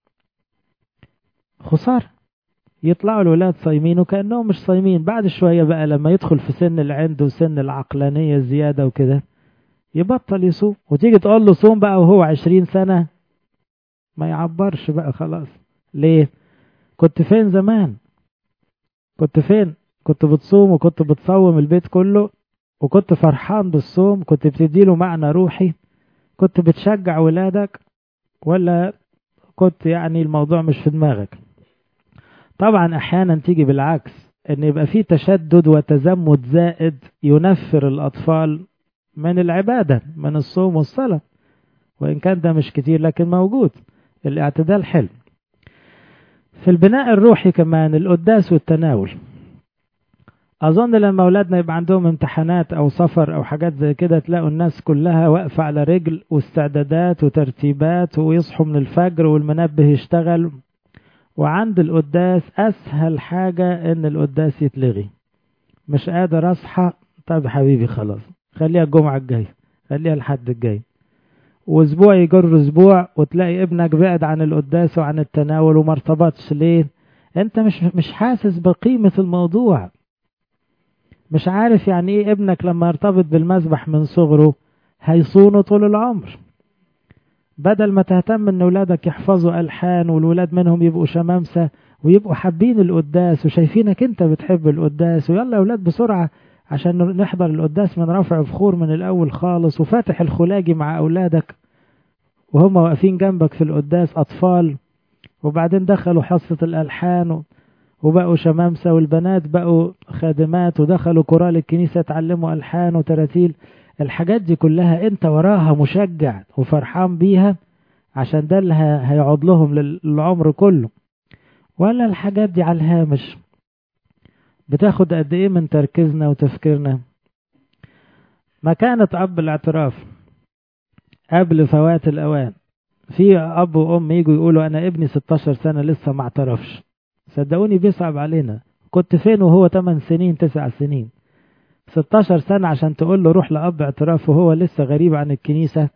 [SPEAKER 1] خسارة يطلعوا الولاد صايمين وكأنهم مش صايمين بعد شوية بقى لما يدخل في سن العند وسن العقلانية الزيادة وكده يبطل يصوم وتيجي تقول له صوم بقى وهو عشرين سنة ما يعبرش بقى خلاص ليه كنت فين زمان كنت فين كنت بتصوم وكنت بتصوم البيت كله وكنت فرحان بالصوم كنت بتديله معنى روحي كنت بتشجع ولادك ولا كنت يعني الموضوع مش في دماغك طبعا احيانا تيجي بالعكس ان يبقى في تشدد وتزمت زائد ينفر الاطفال من العبادة من الصوم والصلاة وإن كان ده مش كتير لكن موجود الاعتدال حلو في البناء الروحي كمان القداس والتناول أظن لما أولادنا يبقى عندهم امتحانات أو سفر أو حاجات زي كده تلاقوا الناس كلها واقفة على رجل واستعدادات وترتيبات ويصحوا من الفجر والمنبه يشتغل وعند القداس أسهل حاجة إن القداس يتلغي مش قادر أصحى طب حبيبي خلاص خليها الجمعة الجاية خليها الحد الجاي واسبوع يجر اسبوع وتلاقي ابنك بعد عن القداس وعن التناول وما ارتبطش ليه انت مش مش حاسس بقيمة الموضوع مش عارف يعني ايه ابنك لما يرتبط بالمسبح من صغره هيصونه طول العمر بدل ما تهتم ان ولادك يحفظوا الحان والولاد منهم يبقوا شمامسه ويبقوا حابين القداس وشايفينك انت بتحب القداس ويلا يا ولاد بسرعه عشان نحضر القداس من رفع فخور من الأول خالص وفاتح الخلاجي مع أولادك وهم واقفين جنبك في القداس أطفال وبعدين دخلوا حصة الألحان وبقوا شمامسة والبنات بقوا خادمات ودخلوا كورال الكنيسة اتعلموا ألحان وتراتيل الحاجات دي كلها انت وراها مشجع وفرحان بيها عشان ده اللي هيقعد لهم للعمر كله ولا الحاجات دي على الهامش بتاخد قد ايه من تركيزنا وتفكيرنا مكانة أب الاعتراف قبل فوات الأوان في أب وأم يجوا يقولوا أنا ابني 16 سنة لسه ما اعترفش صدقوني بيصعب علينا كنت فين وهو 8 سنين 9 سنين 16 سنة عشان تقول له روح لأب اعتراف وهو لسه غريب عن الكنيسة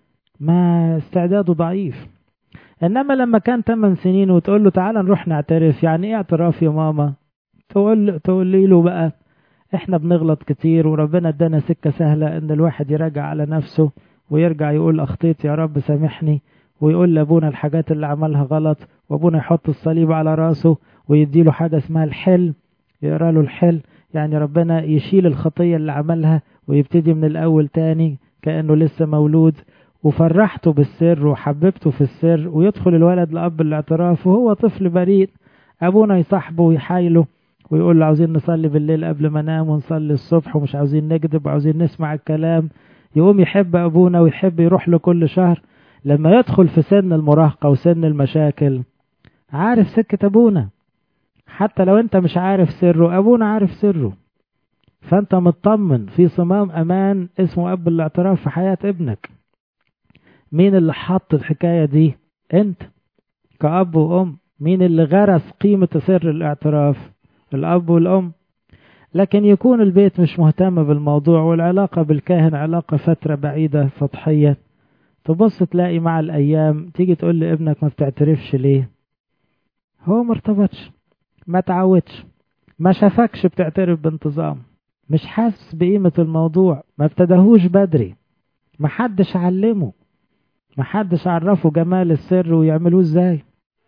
[SPEAKER 1] ما استعداده ضعيف إنما لما كان 8 سنين وتقول له تعالى نروح نعترف يعني إيه اعتراف يا ماما تقول تقول له بقى احنا بنغلط كتير وربنا ادانا سكة سهلة ان الواحد يراجع على نفسه ويرجع يقول اخطيت يا رب سامحني ويقول لابونا الحاجات اللي عملها غلط وابونا يحط الصليب على راسه ويديله حاجة اسمها الحل يقرا له الحل يعني ربنا يشيل الخطية اللي عملها ويبتدي من الاول تاني كأنه لسه مولود وفرحته بالسر وحببته في السر ويدخل الولد لأب الاعتراف وهو طفل بريء أبونا يصاحبه ويحايله ويقول له عاوزين نصلي بالليل قبل ما ننام ونصلي الصبح ومش عاوزين نكذب وعاوزين نسمع الكلام يقوم يحب أبونا ويحب يروح له كل شهر لما يدخل في سن المراهقة وسن المشاكل عارف سكة أبونا حتى لو أنت مش عارف سره أبونا عارف سره فأنت مطمن في صمام أمان اسمه أب الاعتراف في حياة ابنك مين اللي حط الحكاية دي أنت كأب وأم مين اللي غرس قيمة سر الاعتراف الأب والأم لكن يكون البيت مش مهتم بالموضوع والعلاقة بالكاهن علاقة فترة بعيدة سطحية تبص تلاقي مع الأيام تيجي تقول لابنك ما بتعترفش ليه هو مرتبطش ما تعودش ما شافكش بتعترف بانتظام مش حاسس بقيمة الموضوع ما ابتدهوش بدري ما حدش علمه ما حدش عرفه جمال السر ويعملوه ازاي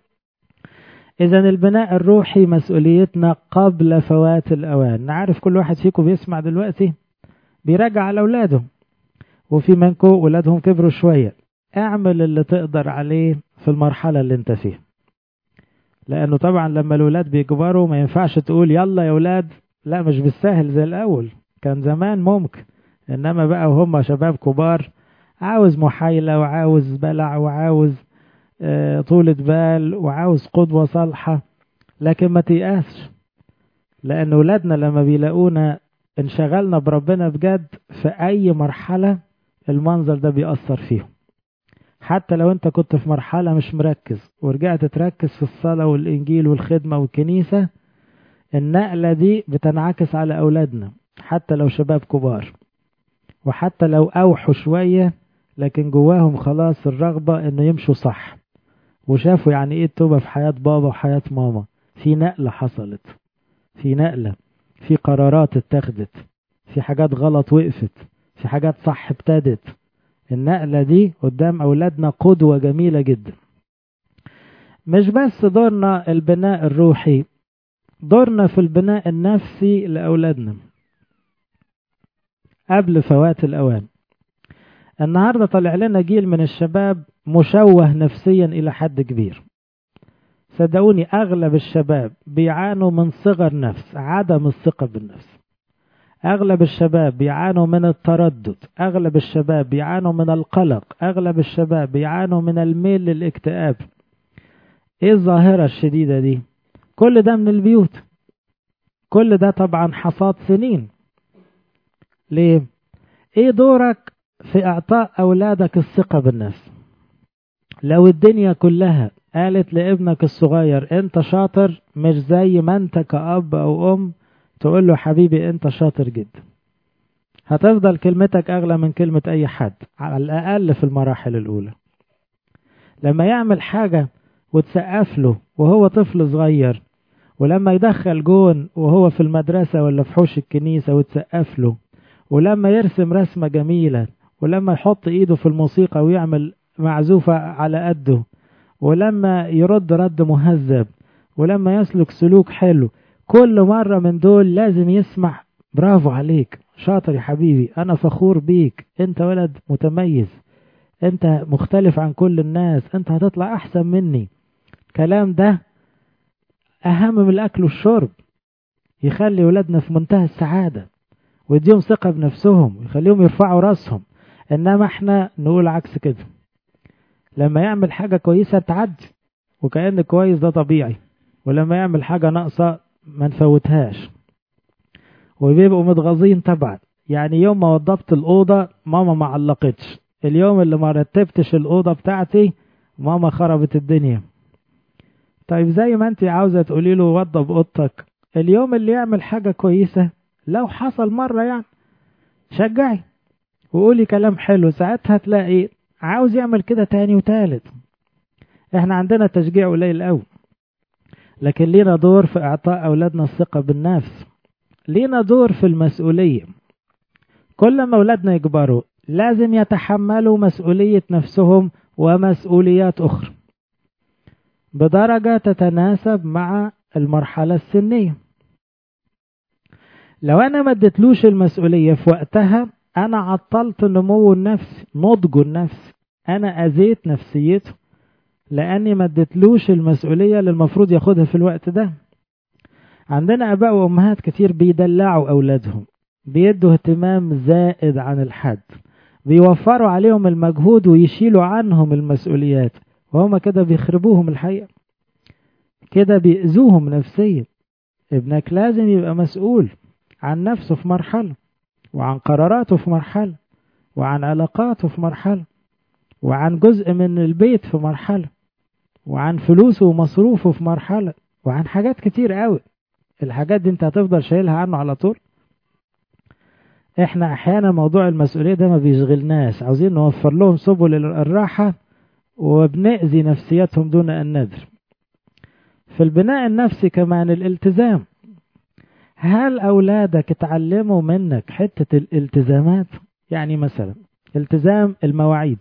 [SPEAKER 1] إذا البناء الروحي مسؤوليتنا قبل فوات الأوان نعرف كل واحد فيكم بيسمع دلوقتي بيراجع على أولاده وفي منكم ولادهم كبروا شوية اعمل اللي تقدر عليه في المرحلة اللي انت فيها لأنه طبعا لما الولاد بيكبروا ما ينفعش تقول يلا يا ولاد لا مش بالسهل زي الأول كان زمان ممكن إنما بقى وهم شباب كبار عاوز محايلة وعاوز بلع وعاوز طولة بال وعاوز قدوة صالحة لكن ما تيأسش لأن ولادنا لما بيلاقونا انشغلنا بربنا بجد في أي مرحلة المنظر ده بيأثر فيهم حتى لو انت كنت في مرحلة مش مركز ورجعت تركز في الصلاة والإنجيل والخدمة والكنيسة النقلة دي بتنعكس على أولادنا حتى لو شباب كبار وحتى لو أوحوا شوية لكن جواهم خلاص الرغبة انه يمشوا صح وشافوا يعني ايه التوبة في حياة بابا وحياة ماما في نقلة حصلت في نقلة في قرارات اتخذت في حاجات غلط وقفت في حاجات صح ابتدت النقلة دي قدام أولادنا قدوة جميلة جدا مش بس دورنا البناء الروحي دورنا في البناء النفسي لأولادنا قبل فوات الأوان النهاردة طلع لنا جيل من الشباب مشوه نفسيا إلى حد كبير صدقوني أغلب الشباب بيعانوا من صغر نفس عدم الثقة بالنفس أغلب الشباب بيعانوا من التردد أغلب الشباب بيعانوا من القلق أغلب الشباب بيعانوا من الميل للاكتئاب إيه الظاهرة الشديدة دي كل ده من البيوت كل ده طبعا حصاد سنين ليه ايه دورك في اعطاء اولادك الثقة بالنفس لو الدنيا كلها قالت لابنك الصغير انت شاطر مش زي ما انت كأب او ام تقول له حبيبي انت شاطر جدا هتفضل كلمتك اغلى من كلمة اي حد على الاقل في المراحل الاولى لما يعمل حاجة وتسقف له وهو طفل صغير ولما يدخل جون وهو في المدرسة ولا في حوش الكنيسة وتسقف له ولما يرسم رسمة جميلة ولما يحط ايده في الموسيقى ويعمل معزوفة على قده ولما يرد رد مهذب ولما يسلك سلوك حلو كل مرة من دول لازم يسمع برافو عليك شاطر يا حبيبي انا فخور بيك انت ولد متميز انت مختلف عن كل الناس انت هتطلع احسن مني الكلام ده أهم من الأكل والشرب يخلي ولادنا في منتهى السعادة ويديهم ثقة بنفسهم ويخليهم يرفعوا راسهم إنما احنا نقول عكس كده لما يعمل حاجة كويسة تعدي وكأن كويس ده طبيعي ولما يعمل حاجة ناقصة ما نفوتهاش وبيبقوا متغاظين طبعا يعني يوم ما وضبت الأوضة ماما ما علقتش اليوم اللي ما رتبتش الأوضة بتاعتي ماما خربت الدنيا طيب زي ما انت عاوزة تقولي له وضب اوضتك اليوم اللي يعمل حاجة كويسة لو حصل مرة يعني شجعي وقولي كلام حلو ساعتها تلاقي عاوز يعمل كده تاني وتالت احنا عندنا تشجيع قليل قوي لكن لينا دور في اعطاء اولادنا الثقة بالنفس لينا دور في المسؤولية كل ما اولادنا يكبروا لازم يتحملوا مسؤولية نفسهم ومسؤوليات اخرى بدرجة تتناسب مع المرحلة السنية لو أنا ما اديتلوش المسؤولية في وقتها أنا عطلت نمو النفس نضجه النفس أنا أذيت نفسيته لأني ما اديتلوش المسؤولية اللي المفروض ياخدها في الوقت ده عندنا آباء وأمهات كتير بيدلعوا أولادهم بيدوا اهتمام زائد عن الحد بيوفروا عليهم المجهود ويشيلوا عنهم المسؤوليات وهم كده بيخربوهم الحقيقة كده بيأذوهم نفسيا ابنك لازم يبقى مسؤول عن نفسه في مرحلة وعن قراراته في مرحلة وعن علاقاته في مرحلة وعن جزء من البيت في مرحلة وعن فلوسه ومصروفه في مرحلة وعن حاجات كتير قوي الحاجات دي انت هتفضل شايلها عنه على طول احنا احيانا موضوع المسؤولية ده ما بيشغلناش عاوزين نوفر لهم سبل الراحة وبنأذي نفسيتهم دون أن ندر في البناء النفسي كمان الالتزام هل أولادك اتعلموا منك حتة الالتزامات يعني مثلا التزام المواعيد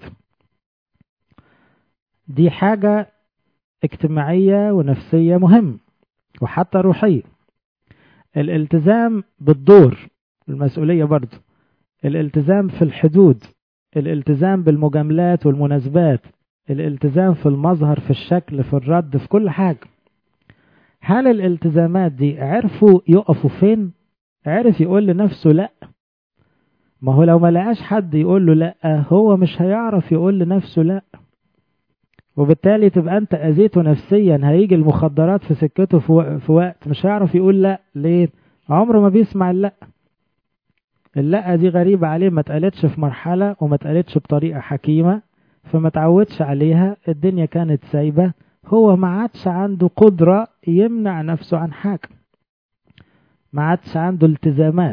[SPEAKER 1] دي حاجة اجتماعية ونفسية مهم وحتى روحية الالتزام بالدور المسؤولية برضو الالتزام في الحدود الالتزام بالمجاملات والمناسبات الالتزام في المظهر في الشكل في الرد في كل حاجة هل الالتزامات دي عرفوا يقفوا فين عرف يقول لنفسه لا ما هو لو ما لقاش حد يقول له لا هو مش هيعرف يقول لنفسه لا وبالتالي تبقى انت اذيته نفسيا هيجي المخدرات في سكته في وقت مش هيعرف يقول لا ليه عمره ما بيسمع اللا اللا دي غريبة عليه ما اتقالتش في مرحلة وما اتقالتش بطريقة حكيمة فما تعودش عليها الدنيا كانت سايبة هو ما عادش عنده قدرة يمنع نفسه عن حاجة ما عادش عنده التزامات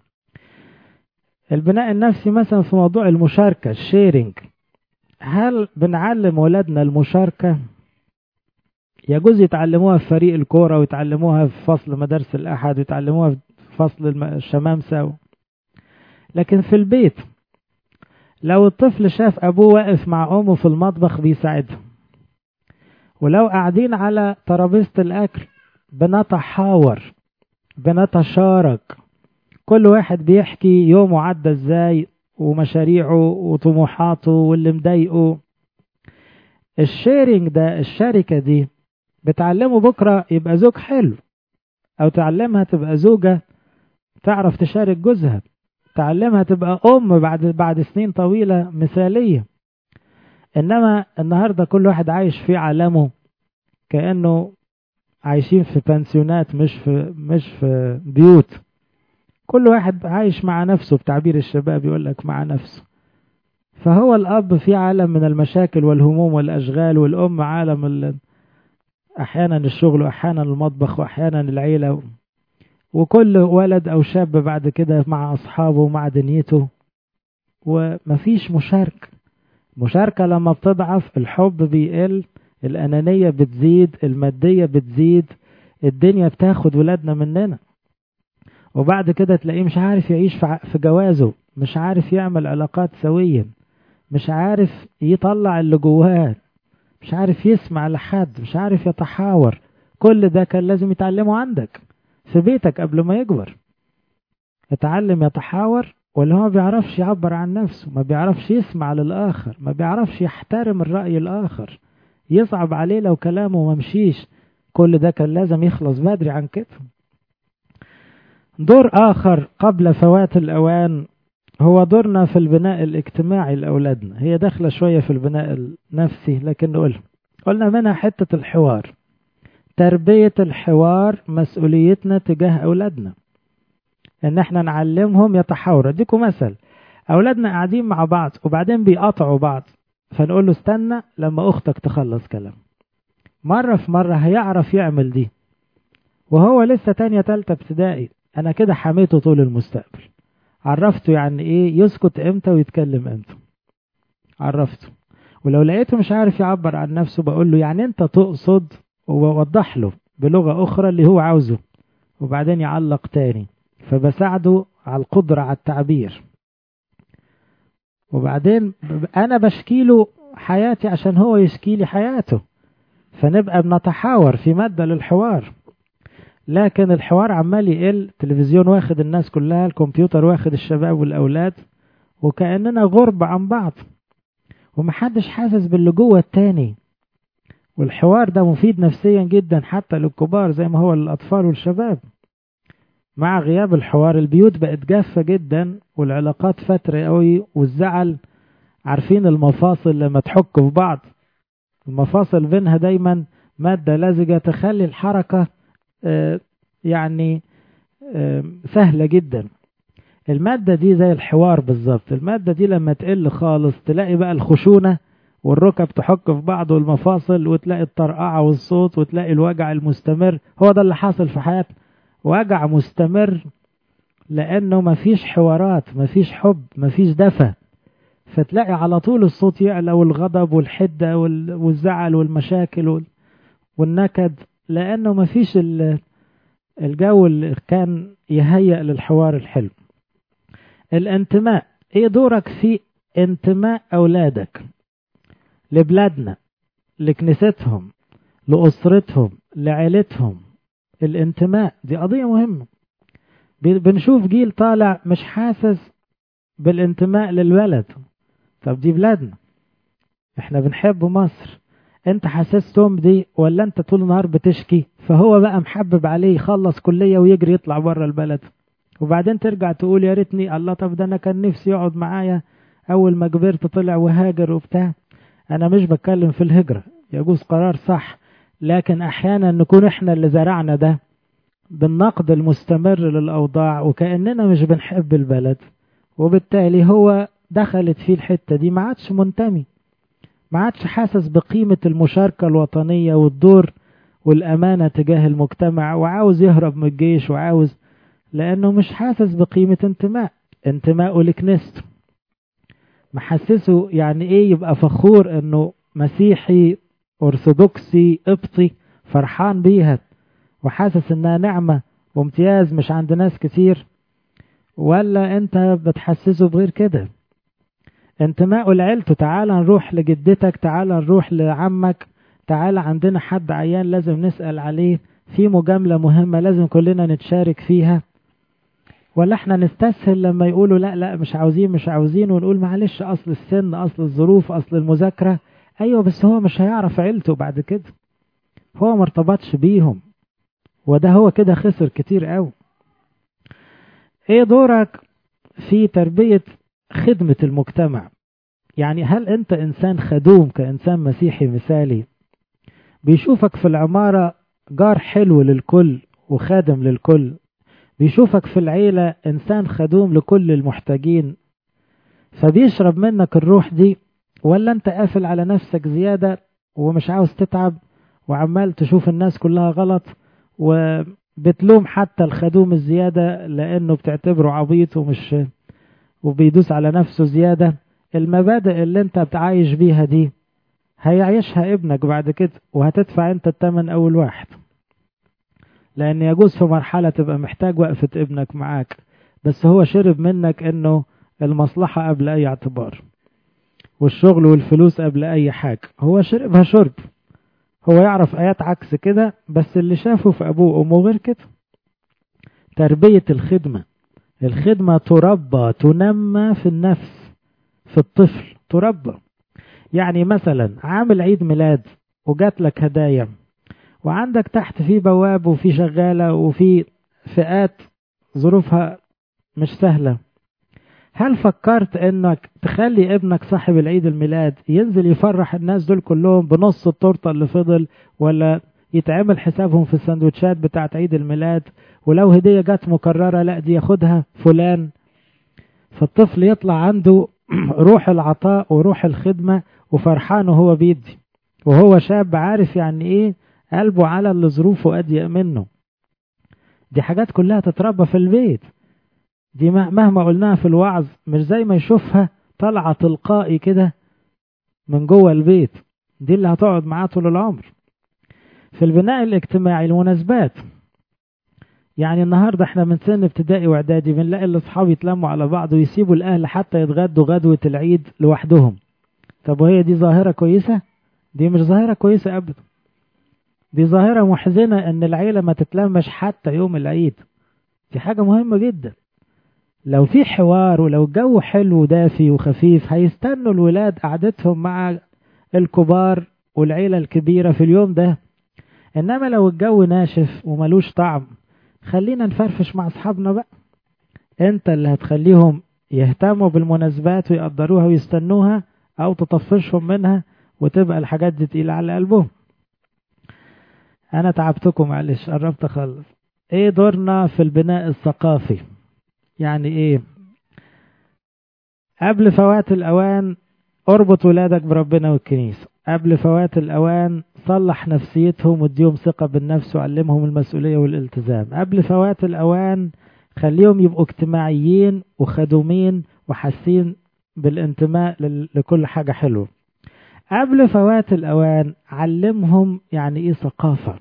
[SPEAKER 1] البناء النفسي مثلا في موضوع المشاركة الشيرنج هل بنعلم ولادنا المشاركة يجوز يتعلموها في فريق الكورة ويتعلموها في فصل مدارس الأحد ويتعلموها في فصل الشمامسة لكن في البيت لو الطفل شاف أبوه واقف مع أمه في المطبخ بيساعدهم ولو قاعدين على ترابيزة الأكل بنتحاور بنتشارك كل واحد بيحكي يومه عدى ازاي ومشاريعه وطموحاته واللي مضايقه الشيرنج ده الشركة دي بتعلمه بكرة يبقى زوج حلو أو تعلمها تبقى زوجة تعرف تشارك جوزها تعلمها تبقى أم بعد بعد سنين طويلة مثالية إنما النهاردة كل واحد عايش في عالمه كأنه عايشين في بنسيونات مش في مش في بيوت كل واحد عايش مع نفسه بتعبير الشباب يقول لك مع نفسه فهو الأب في عالم من المشاكل والهموم والأشغال والأم عالم ال... أحيانا الشغل وأحيانا المطبخ وأحيانا العيلة وكل ولد أو شاب بعد كده مع أصحابه ومع دنيته ومفيش مشاركة مشاركة لما بتضعف الحب بيقل الأنانية بتزيد المادية بتزيد الدنيا بتاخد ولادنا مننا وبعد كده تلاقيه مش عارف يعيش في جوازه مش عارف يعمل علاقات سوية مش عارف يطلع اللي جواه مش عارف يسمع لحد مش عارف يتحاور كل ده كان لازم يتعلمه عندك في بيتك قبل ما يكبر يتعلم يتحاور ولا هو ما بيعرفش يعبر عن نفسه ما بيعرفش يسمع للآخر ما بيعرفش يحترم الرأي الآخر يصعب عليه لو كلامه ما مشيش كل ده كان لازم يخلص بدري عن كده دور آخر قبل فوات الأوان هو دورنا في البناء الاجتماعي لأولادنا هي داخلة شوية في البناء النفسي لكن نقول قلنا منها حتة الحوار تربية الحوار مسؤوليتنا تجاه أولادنا إن احنا نعلمهم يتحاوروا اديكم مثل أولادنا قاعدين مع بعض وبعدين بيقاطعوا بعض فنقول له استنى لما أختك تخلص كلام مرة في مرة هيعرف يعمل دي وهو لسه تانية تالتة ابتدائي أنا كده حميته طول المستقبل عرفته يعني إيه يسكت إمتى ويتكلم إمتى عرفته ولو لقيته مش عارف يعبر عن نفسه بقول له يعني أنت تقصد ووضح له بلغة أخرى اللي هو عاوزه وبعدين يعلق تاني فبساعده على القدرة على التعبير وبعدين أنا بشكيله حياتي عشان هو يشكيلي حياته فنبقى بنتحاور في مادة للحوار لكن الحوار عمال يقل التلفزيون واخد الناس كلها الكمبيوتر واخد الشباب والأولاد وكأننا غرب عن بعض ومحدش حاسس باللي جوه التاني والحوار ده مفيد نفسيا جدا حتى للكبار زي ما هو للأطفال والشباب مع غياب الحوار البيوت بقت جافة جدا والعلاقات فترة قوي والزعل عارفين المفاصل لما تحك في بعض المفاصل بينها دايما مادة لزجة تخلي الحركة يعني سهلة جدا المادة دي زي الحوار بالظبط المادة دي لما تقل خالص تلاقي بقى الخشونة والركب تحك في بعض والمفاصل وتلاقي الطرقعة والصوت وتلاقي الوجع المستمر هو ده اللي حاصل في حياتنا وجع مستمر لأنه مفيش حوارات مفيش حب مفيش دفى فتلاقي على طول الصوت يعلى والغضب والحدة والزعل والمشاكل والنكد لأنه مفيش الجو اللي كان يهيأ للحوار الحلو الانتماء ايه دورك في انتماء أولادك لبلادنا لكنيستهم لأسرتهم لعيلتهم الانتماء دي قضية مهمة بنشوف جيل طالع مش حاسس بالانتماء للبلد طب دي بلادنا احنا بنحب مصر انت حسستهم دي ولا انت طول النهار بتشكي فهو بقى محبب عليه يخلص كلية ويجري يطلع بره البلد وبعدين ترجع تقول يا ريتني الله طب ده انا كان نفسي يقعد معايا اول ما كبرت طلع وهاجر وبتاع انا مش بتكلم في الهجرة يجوز قرار صح لكن احيانا نكون احنا اللي زرعنا ده بالنقد المستمر للاوضاع وكاننا مش بنحب البلد وبالتالي هو دخلت فيه الحته دي ما عادش منتمي ما عادش حاسس بقيمه المشاركه الوطنيه والدور والامانه تجاه المجتمع وعاوز يهرب من الجيش وعاوز لانه مش حاسس بقيمه انتماء انتمائه لكنيسته محسسه يعني ايه يبقى فخور انه مسيحي أرثوذكسي قبطي فرحان بيها وحاسس إنها نعمة وامتياز مش عند ناس كتير ولا أنت بتحسسه بغير كده انتمائه لعيلته تعال نروح لجدتك تعال نروح لعمك تعال عندنا حد عيان لازم نسأل عليه في مجاملة مهمة لازم كلنا نتشارك فيها ولا احنا نستسهل لما يقولوا لا لا مش عاوزين مش عاوزين ونقول معلش اصل السن اصل الظروف اصل المذاكره ايوه بس هو مش هيعرف عيلته بعد كده هو مرتبطش بيهم وده هو كده خسر كتير قوي ايه دورك في تربية خدمة المجتمع يعني هل انت انسان خدوم كانسان مسيحي مثالي بيشوفك في العمارة جار حلو للكل وخادم للكل بيشوفك في العيلة انسان خدوم لكل المحتاجين فبيشرب منك الروح دي ولا انت قافل على نفسك زيادة ومش عاوز تتعب وعمال تشوف الناس كلها غلط وبتلوم حتى الخدوم الزيادة لانه بتعتبره عبيط ومش وبيدوس على نفسه زيادة المبادئ اللي انت بتعايش بيها دي هيعيشها ابنك بعد كده وهتدفع انت التمن اول واحد لان يجوز في مرحلة تبقى محتاج وقفة ابنك معاك بس هو شرب منك انه المصلحة قبل اي اعتبار والشغل والفلوس قبل اي حاجة هو شربها شرب هو يعرف ايات عكس كده بس اللي شافه في ابوه وامه غير كده تربية الخدمة الخدمة تربى تنمى في النفس في الطفل تربى يعني مثلا عامل عيد ميلاد وجات لك هدايا وعندك تحت في بواب وفي شغالة وفي فئات ظروفها مش سهلة هل فكرت انك تخلي ابنك صاحب العيد الميلاد ينزل يفرح الناس دول كلهم بنص التورته اللي فضل ولا يتعمل حسابهم في السندوتشات بتاعت عيد الميلاد ولو هديه جت مكرره لا دي ياخدها فلان فالطفل يطلع عنده روح العطاء وروح الخدمه وفرحان وهو بيدي وهو شاب عارف يعني ايه قلبه على اللي ظروفه اضيق منه دي حاجات كلها تتربى في البيت دي مهما قلناها في الوعظ مش زي ما يشوفها طالعة تلقائي كده من جوه البيت دي اللي هتقعد معاه طول العمر في البناء الاجتماعي المناسبات يعني النهاردة احنا من سن ابتدائي واعدادي بنلاقي الاصحاب يتلموا على بعض ويسيبوا الاهل حتى يتغدوا غدوة العيد لوحدهم طب وهي دي ظاهرة كويسة دي مش ظاهرة كويسة ابدا دي ظاهرة محزنة ان العيلة ما تتلمش حتى يوم العيد دي حاجة مهمة جدا لو في حوار ولو الجو حلو ودافي وخفيف هيستنوا الولاد قعدتهم مع الكبار والعيلة الكبيرة في اليوم ده إنما لو الجو ناشف وملوش طعم خلينا نفرفش مع أصحابنا بقى أنت اللي هتخليهم يهتموا بالمناسبات ويقدروها ويستنوها أو تطفشهم منها وتبقى الحاجات دي تقيلة على قلبهم أنا تعبتكم معلش قربت أخلص إيه دورنا في البناء الثقافي يعني ايه قبل فوات الاوان اربط ولادك بربنا والكنيسة قبل فوات الاوان صلح نفسيتهم واديهم ثقة بالنفس وعلمهم المسؤولية والالتزام قبل فوات الاوان خليهم يبقوا اجتماعيين وخدومين وحاسين بالانتماء لكل حاجة حلوة قبل فوات الاوان علمهم يعني ايه ثقافة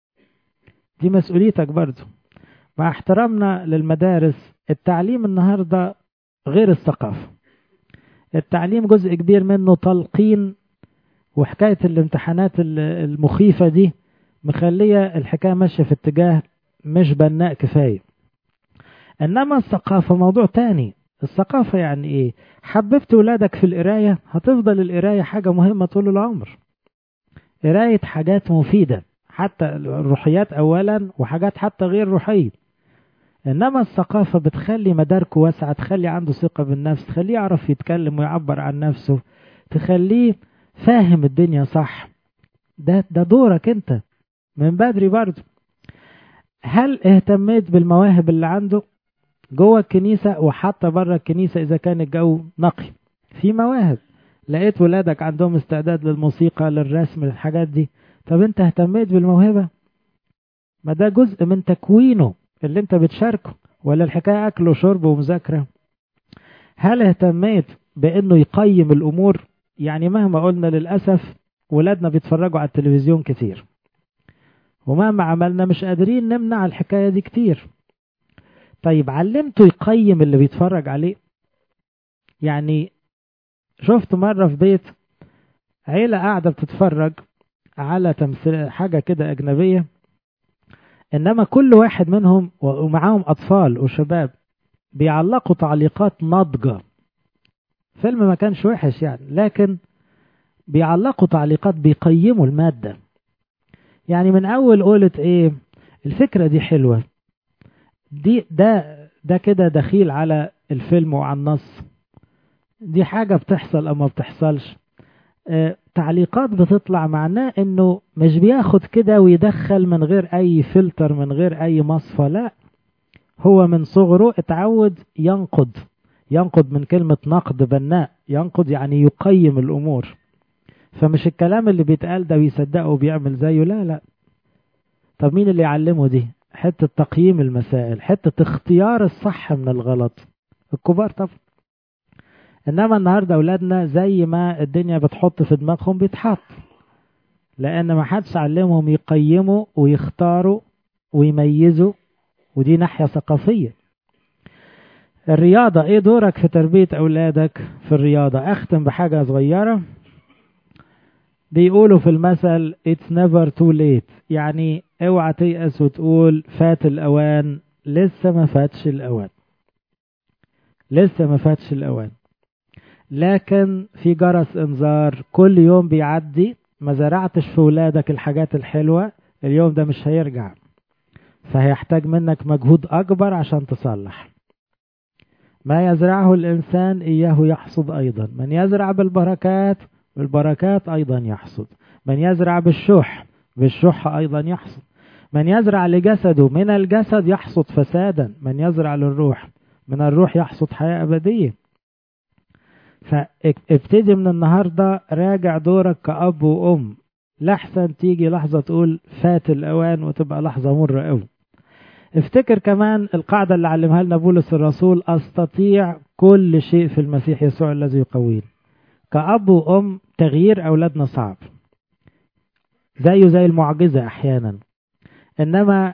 [SPEAKER 1] دي مسؤوليتك برضو مع احترامنا للمدارس التعليم النهارده غير الثقافة التعليم جزء كبير منه تلقين وحكاية الامتحانات المخيفة دي مخلية الحكاية ماشية في اتجاه مش بناء كفاية إنما الثقافة موضوع تاني الثقافة يعني إيه حببت ولادك في القراية هتفضل القراية حاجة مهمة طول العمر قراية حاجات مفيدة حتى الروحيات أولا وحاجات حتى غير روحية إنما الثقافة بتخلي مداركه واسعة تخلي عنده ثقة بالنفس تخليه يعرف يتكلم ويعبر عن نفسه تخليه فاهم الدنيا صح ده ده دورك انت من بدري برضه هل اهتميت بالمواهب اللي عنده جوه الكنيسة وحتى بره الكنيسة إذا كان الجو نقي في مواهب لقيت ولادك عندهم استعداد للموسيقى للرسم للحاجات دي طب انت اهتميت بالموهبة ما ده جزء من تكوينه اللي انت بتشاركه ولا الحكاية أكل وشرب ومذاكرة هل اهتميت بأنه يقيم الأمور يعني مهما قلنا للأسف ولادنا بيتفرجوا على التلفزيون كتير ومهما عملنا مش قادرين نمنع الحكاية دي كتير طيب علمته يقيم اللي بيتفرج عليه يعني شفت مرة في بيت عيلة قاعدة بتتفرج على تمثيل حاجة كده أجنبية إنما كل واحد منهم ومعاهم أطفال وشباب بيعلقوا تعليقات ناضجة فيلم ما كانش وحش يعني لكن بيعلقوا تعليقات بيقيموا المادة يعني من أول قولة إيه الفكرة دي حلوة دي ده ده كده دخيل على الفيلم وعلى النص دي حاجة بتحصل أو ما بتحصلش آه تعليقات بتطلع معناه انه مش بياخد كده ويدخل من غير اي فلتر من غير اي مصفى لا هو من صغره اتعود ينقد ينقد من كلمة نقد بناء ينقد يعني يقيم الامور فمش الكلام اللي بيتقال ده ويصدقه وبيعمل زيه لا لا طب مين اللي يعلمه دي حتة تقييم المسائل حتة اختيار الصح من الغلط الكبار طبعا انما النهارده اولادنا زي ما الدنيا بتحط في دماغهم بيتحط لان ما حدش علمهم يقيموا ويختاروا ويميزوا ودي ناحيه ثقافيه الرياضة ايه دورك في تربية اولادك في الرياضة اختم بحاجة صغيرة بيقولوا في المثل it's never too late يعني اوعى تيأس وتقول فات الاوان لسه ما فاتش الاوان لسه ما فاتش الاوان لكن في جرس انذار كل يوم بيعدي ما زرعتش في ولادك الحاجات الحلوة اليوم ده مش هيرجع فهيحتاج منك مجهود أكبر عشان تصلح ما يزرعه الإنسان إياه يحصد أيضا من يزرع بالبركات بالبركات أيضا يحصد من يزرع بالشح بالشح أيضا يحصد من يزرع لجسده من الجسد يحصد فسادا من يزرع للروح من الروح يحصد حياة أبدية فابتدي من النهاردة راجع دورك كأب وأم لحسن تيجي لحظة تقول فات الأوان وتبقى لحظة مرة قوي افتكر كمان القاعدة اللي علمها لنا بولس الرسول أستطيع كل شيء في المسيح يسوع الذي يقويني كأب وأم تغيير أولادنا صعب زيه زي المعجزة أحيانا إنما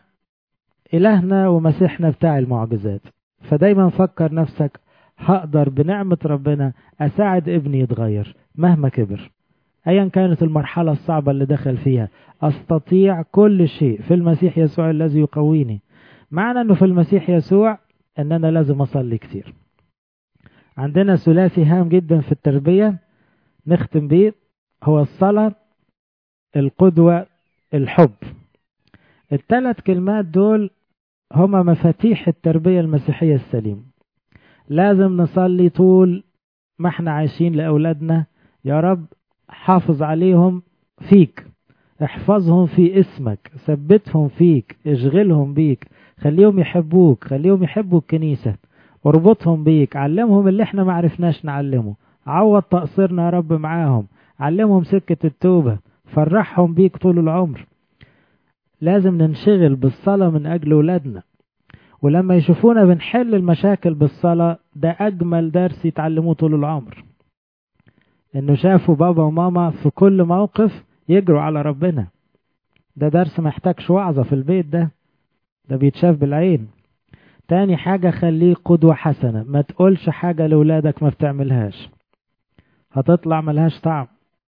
[SPEAKER 1] إلهنا ومسيحنا بتاع المعجزات فدايما فكر نفسك هقدر بنعمة ربنا أساعد ابني يتغير مهما كبر أيا كانت المرحلة الصعبة اللي دخل فيها أستطيع كل شيء في المسيح يسوع الذي يقويني معنى أنه في المسيح يسوع أن أنا لازم أصلي كتير عندنا ثلاثي هام جدا في التربية نختم بيه هو الصلاة القدوة الحب الثلاث كلمات دول هما مفاتيح التربية المسيحية السليم لازم نصلي طول ما احنا عايشين لأولادنا يا رب حافظ عليهم فيك احفظهم في اسمك ثبتهم فيك اشغلهم بيك خليهم يحبوك خليهم يحبوا الكنيسة اربطهم بيك علمهم اللي احنا معرفناش نعلمه عوض تقصيرنا يا رب معاهم علمهم سكة التوبة فرحهم بيك طول العمر لازم ننشغل بالصلاة من أجل ولادنا ولما يشوفونا بنحل المشاكل بالصلاة ده أجمل درس يتعلموه طول العمر إنه شافوا بابا وماما في كل موقف يجروا على ربنا ده درس محتاجش وعظة في البيت ده ده بيتشاف بالعين تاني حاجة خليه قدوة حسنة ما تقولش حاجة لولادك ما بتعملهاش هتطلع ملهاش طعم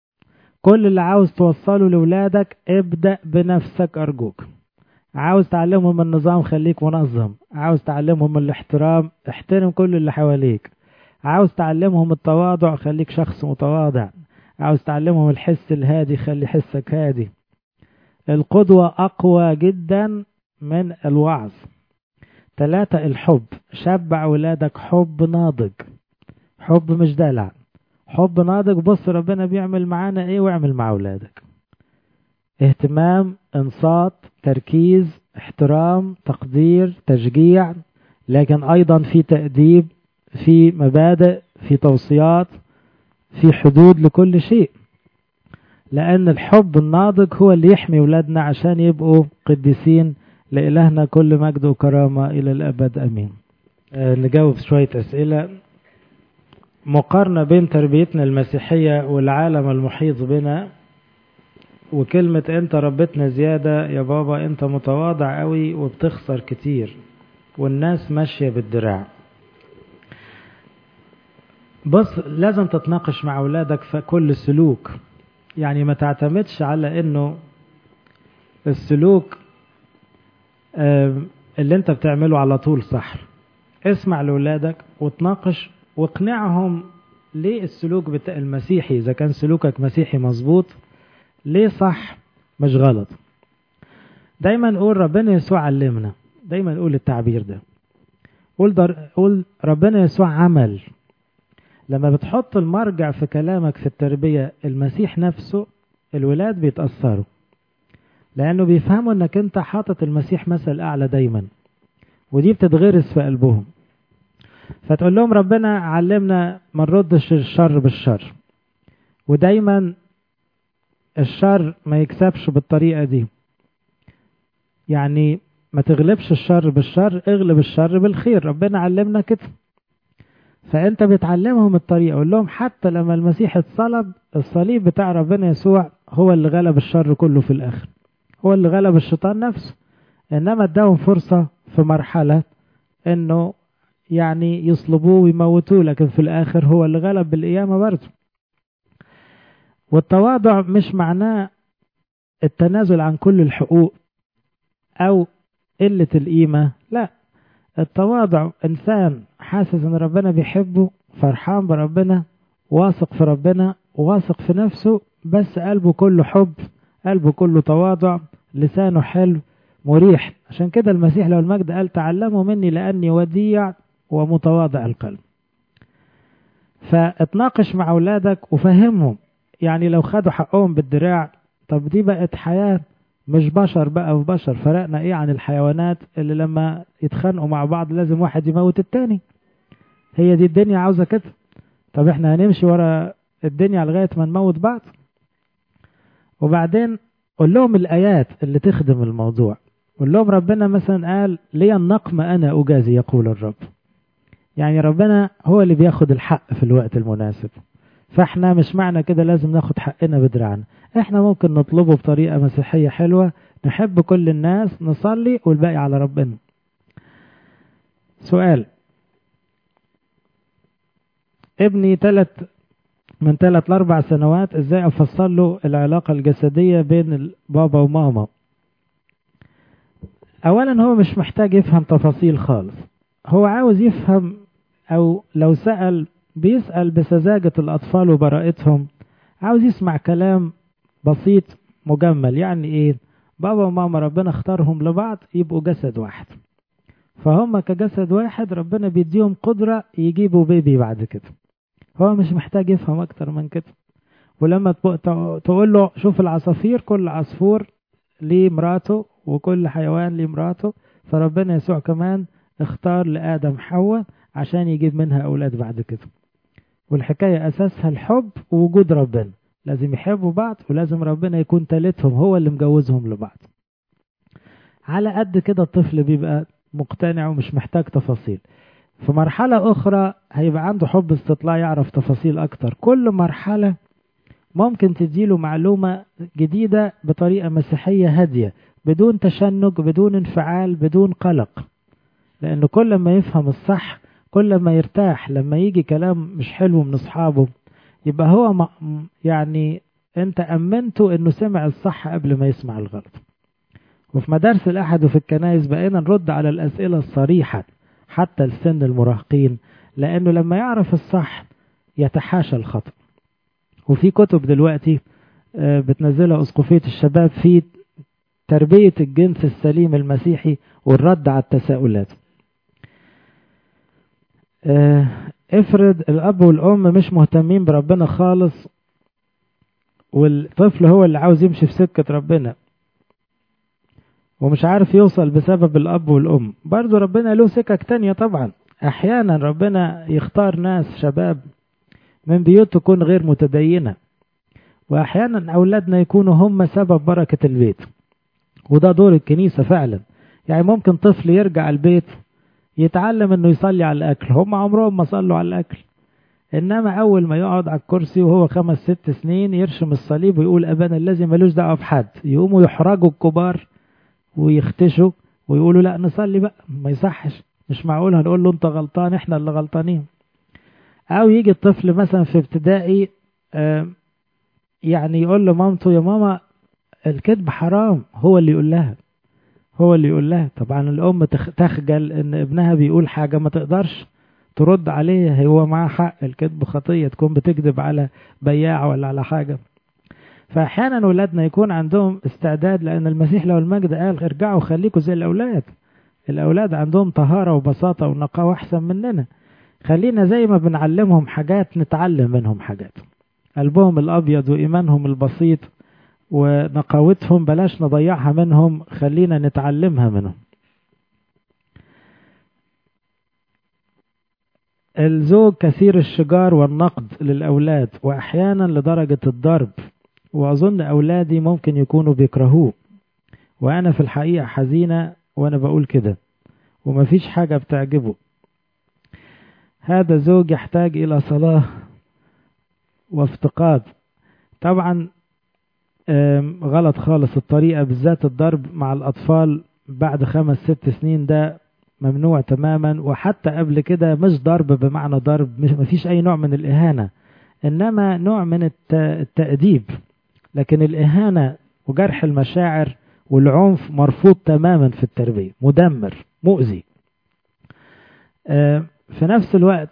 [SPEAKER 1] كل اللي عاوز توصله لولادك ابدأ بنفسك أرجوك عاوز تعلمهم النظام خليك منظم عاوز تعلمهم الاحترام احترم كل اللي حواليك عاوز تعلمهم التواضع خليك شخص متواضع عاوز تعلمهم الحس الهادي خلي حسك هادي القدوة أقوى جدا من الوعظ ثلاثة الحب شبع ولادك حب ناضج حب مش دلع حب ناضج بص ربنا بيعمل معانا ايه واعمل مع ولادك اهتمام انصات تركيز احترام تقدير تشجيع لكن ايضا في تأديب في مبادئ في توصيات في حدود لكل شيء لأن الحب الناضج هو اللي يحمي ولادنا عشان يبقوا قديسين لإلهنا كل مجد وكرامة إلى الأبد أمين أه نجاوب شوية أسئلة مقارنة بين تربيتنا المسيحية والعالم المحيط بنا وكلمة انت ربتنا زيادة يا بابا انت متواضع قوي وبتخسر كتير والناس ماشية بالدراع بص لازم تتناقش مع أولادك في كل سلوك يعني ما تعتمدش على انه السلوك اللي انت بتعمله على طول صح اسمع لأولادك وتناقش واقنعهم ليه السلوك بتاع المسيحي إذا كان سلوكك مسيحي مظبوط ليه صح مش غلط دايما نقول ربنا يسوع علمنا دايما نقول التعبير ده قول, در... قول ربنا يسوع عمل لما بتحط المرجع في كلامك في التربية المسيح نفسه الولاد بيتأثروا لأنه بيفهموا أنك أنت حاطط المسيح مثل أعلى دايما ودي بتتغرس في قلبهم فتقول لهم ربنا علمنا ما نردش الشر بالشر ودايما الشر ما يكسبش بالطريقة دي يعني ما تغلبش الشر بالشر اغلب الشر بالخير ربنا علمنا كده فانت بتعلمهم الطريقة قول لهم حتى لما المسيح اتصلب الصليب بتاع ربنا يسوع هو اللي غلب الشر كله في الاخر هو اللي غلب الشيطان نفسه انما اداهم فرصة في مرحلة انه يعني يصلبوه ويموتوه لكن في الاخر هو اللي غلب بالقيامة برضه والتواضع مش معناه التنازل عن كل الحقوق او قلة القيمة لا التواضع انسان حاسس ان ربنا بيحبه فرحان بربنا واثق في ربنا واثق في نفسه بس قلبه كله حب قلبه كله تواضع لسانه حلو مريح عشان كده المسيح لو المجد قال تعلموا مني لأني وديع ومتواضع القلب فاتناقش مع أولادك وفهمهم يعني لو خدوا حقهم بالدراع طب دي بقت حياة مش بشر بقى في بشر فرقنا ايه عن الحيوانات اللي لما يتخانقوا مع بعض لازم واحد يموت التاني هي دي الدنيا عاوزة كده طب احنا هنمشي ورا الدنيا لغاية ما نموت بعض وبعدين قول لهم الآيات اللي تخدم الموضوع قول لهم ربنا مثلا قال لي النقم أنا أجازي يقول الرب يعني ربنا هو اللي بياخد الحق في الوقت المناسب فاحنا مش معنى كده لازم ناخد حقنا بدراعنا احنا ممكن نطلبه بطريقة مسيحية حلوة نحب كل الناس نصلي والباقي على ربنا سؤال ابني ثلاث من ثلاث لاربع سنوات ازاي افصل له العلاقة الجسدية بين البابا وماما اولا هو مش محتاج يفهم تفاصيل خالص هو عاوز يفهم او لو سأل بيسأل بسذاجة الاطفال وبراءتهم عاوز يسمع كلام بسيط مجمل يعني ايه بابا وماما ربنا اختارهم لبعض يبقوا جسد واحد فهم كجسد واحد ربنا بيديهم قدرة يجيبوا بيبي بعد كده هو مش محتاج يفهم اكتر من كده ولما تقول له شوف العصافير كل عصفور ليه مراته وكل حيوان ليه مراته فربنا يسوع كمان اختار لآدم حواء عشان يجيب منها أولاد بعد كده والحكاية أساسها الحب ووجود ربنا لازم يحبوا بعض ولازم ربنا يكون تالتهم هو اللي مجوزهم لبعض على قد كده الطفل بيبقى مقتنع ومش محتاج تفاصيل في مرحلة أخرى هيبقى عنده حب استطلاع يعرف تفاصيل أكتر كل مرحلة ممكن تديله معلومة جديدة بطريقة مسيحية هادية بدون تشنج بدون انفعال بدون قلق لأنه كل ما يفهم الصح كل ما يرتاح لما يجي كلام مش حلو من أصحابه يبقى هو يعني أنت أمنته أنه سمع الصح قبل ما يسمع الغلط وفي مدارس الأحد وفي الكنائس بقينا نرد على الأسئلة الصريحة حتى لسن المراهقين لأنه لما يعرف الصح يتحاشى الخطأ وفي كتب دلوقتي بتنزلها أسقفية الشباب في تربية الجنس السليم المسيحي والرد على التساؤلات افرض الأب والأم مش مهتمين بربنا خالص والطفل هو اللي عاوز يمشي في سكة ربنا ومش عارف يوصل بسبب الأب والأم برضو ربنا له سكك تانية طبعا أحيانا ربنا يختار ناس شباب من بيوت تكون غير متدينة وأحيانا أولادنا يكونوا هم سبب بركة البيت وده دور الكنيسة فعلا يعني ممكن طفل يرجع البيت يتعلم انه يصلي على الاكل هم عمرهم ما صلوا على الاكل انما اول ما يقعد على الكرسي وهو خمس ست سنين يرشم الصليب ويقول ابانا الذي ملوش دعوه بحد يقوموا يحرجوا الكبار ويختشوا ويقولوا لا نصلي بقى ما يصحش مش معقول هنقول له انت غلطان احنا اللي غلطانين او يجي الطفل مثلا في ابتدائي يعني يقول لمامته يا ماما الكذب حرام هو اللي يقول لها هو اللي يقول لها طبعا الام تخجل ان ابنها بيقول حاجه ما تقدرش ترد عليه هو معاه حق الكذب خطيه تكون بتكذب على بياع ولا على حاجه فاحيانا اولادنا يكون عندهم استعداد لان المسيح لو المجد قال ارجعوا خليكوا زي الاولاد الاولاد عندهم طهاره وبساطه ونقاوه احسن مننا خلينا زي ما بنعلمهم حاجات نتعلم منهم حاجات قلبهم الابيض وايمانهم البسيط ونقاوتهم بلاش نضيعها منهم خلينا نتعلمها منهم الزوج كثير الشجار والنقد للأولاد وأحيانا لدرجة الضرب وأظن أولادي ممكن يكونوا بيكرهوه وأنا في الحقيقة حزينة وأنا بقول كده ومفيش حاجة بتعجبه هذا زوج يحتاج إلى صلاة وافتقاد طبعا غلط خالص الطريقة بالذات الضرب مع الأطفال بعد خمس ست سنين ده ممنوع تماما وحتى قبل كده مش ضرب بمعنى ضرب مش مفيش أي نوع من الإهانة إنما نوع من التأديب لكن الإهانة وجرح المشاعر والعنف مرفوض تماما في التربية مدمر مؤذي في نفس الوقت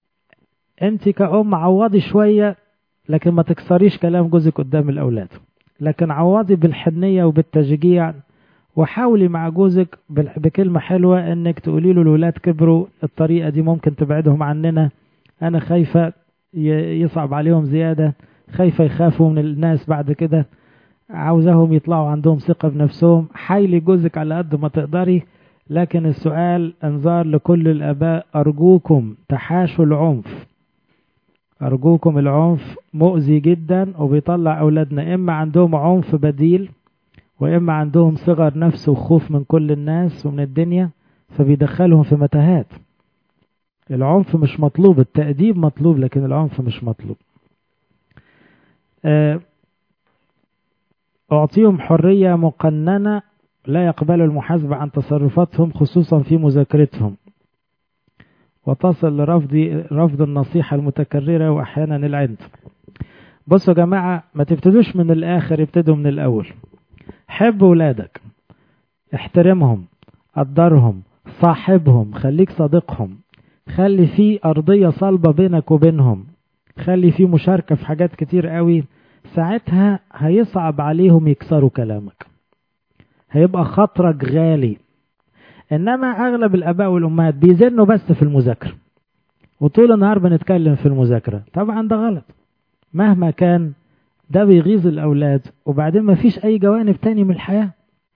[SPEAKER 1] انت كأم عوضي شوية لكن ما تكسريش كلام جوزك قدام الأولاد لكن عوضي بالحنية وبالتشجيع وحاولي مع جوزك بكلمة حلوة انك تقولي له الولاد كبروا الطريقة دي ممكن تبعدهم عننا انا خايفة يصعب عليهم زيادة خايفة يخافوا من الناس بعد كده عاوزاهم يطلعوا عندهم ثقة بنفسهم حايلي جوزك على قد ما تقدري لكن السؤال انذار لكل الاباء ارجوكم تحاشوا العنف ارجوكم العنف مؤذي جدا وبيطلع اولادنا اما عندهم عنف بديل واما عندهم صغر نفس وخوف من كل الناس ومن الدنيا فبيدخلهم في متاهات العنف مش مطلوب التأديب مطلوب لكن العنف مش مطلوب أعطيهم حرية مقننة لا يقبلوا المحاسبة عن تصرفاتهم خصوصا في مذاكرتهم وتصل لرفض رفض النصيحة المتكررة وأحيانا العند بصوا يا جماعة ما تبتدوش من الآخر ابتدوا من الأول حب ولادك احترمهم قدرهم صاحبهم خليك صديقهم خلي في أرضية صلبة بينك وبينهم خلي في مشاركة في حاجات كتير قوي ساعتها هيصعب عليهم يكسروا كلامك هيبقى خطرك غالي انما اغلب الاباء والامهات بيزنوا بس في المذاكره وطول النهار بنتكلم في المذاكره طبعا ده غلط مهما كان ده بيغيظ الاولاد وبعدين ما فيش اي جوانب تاني من الحياه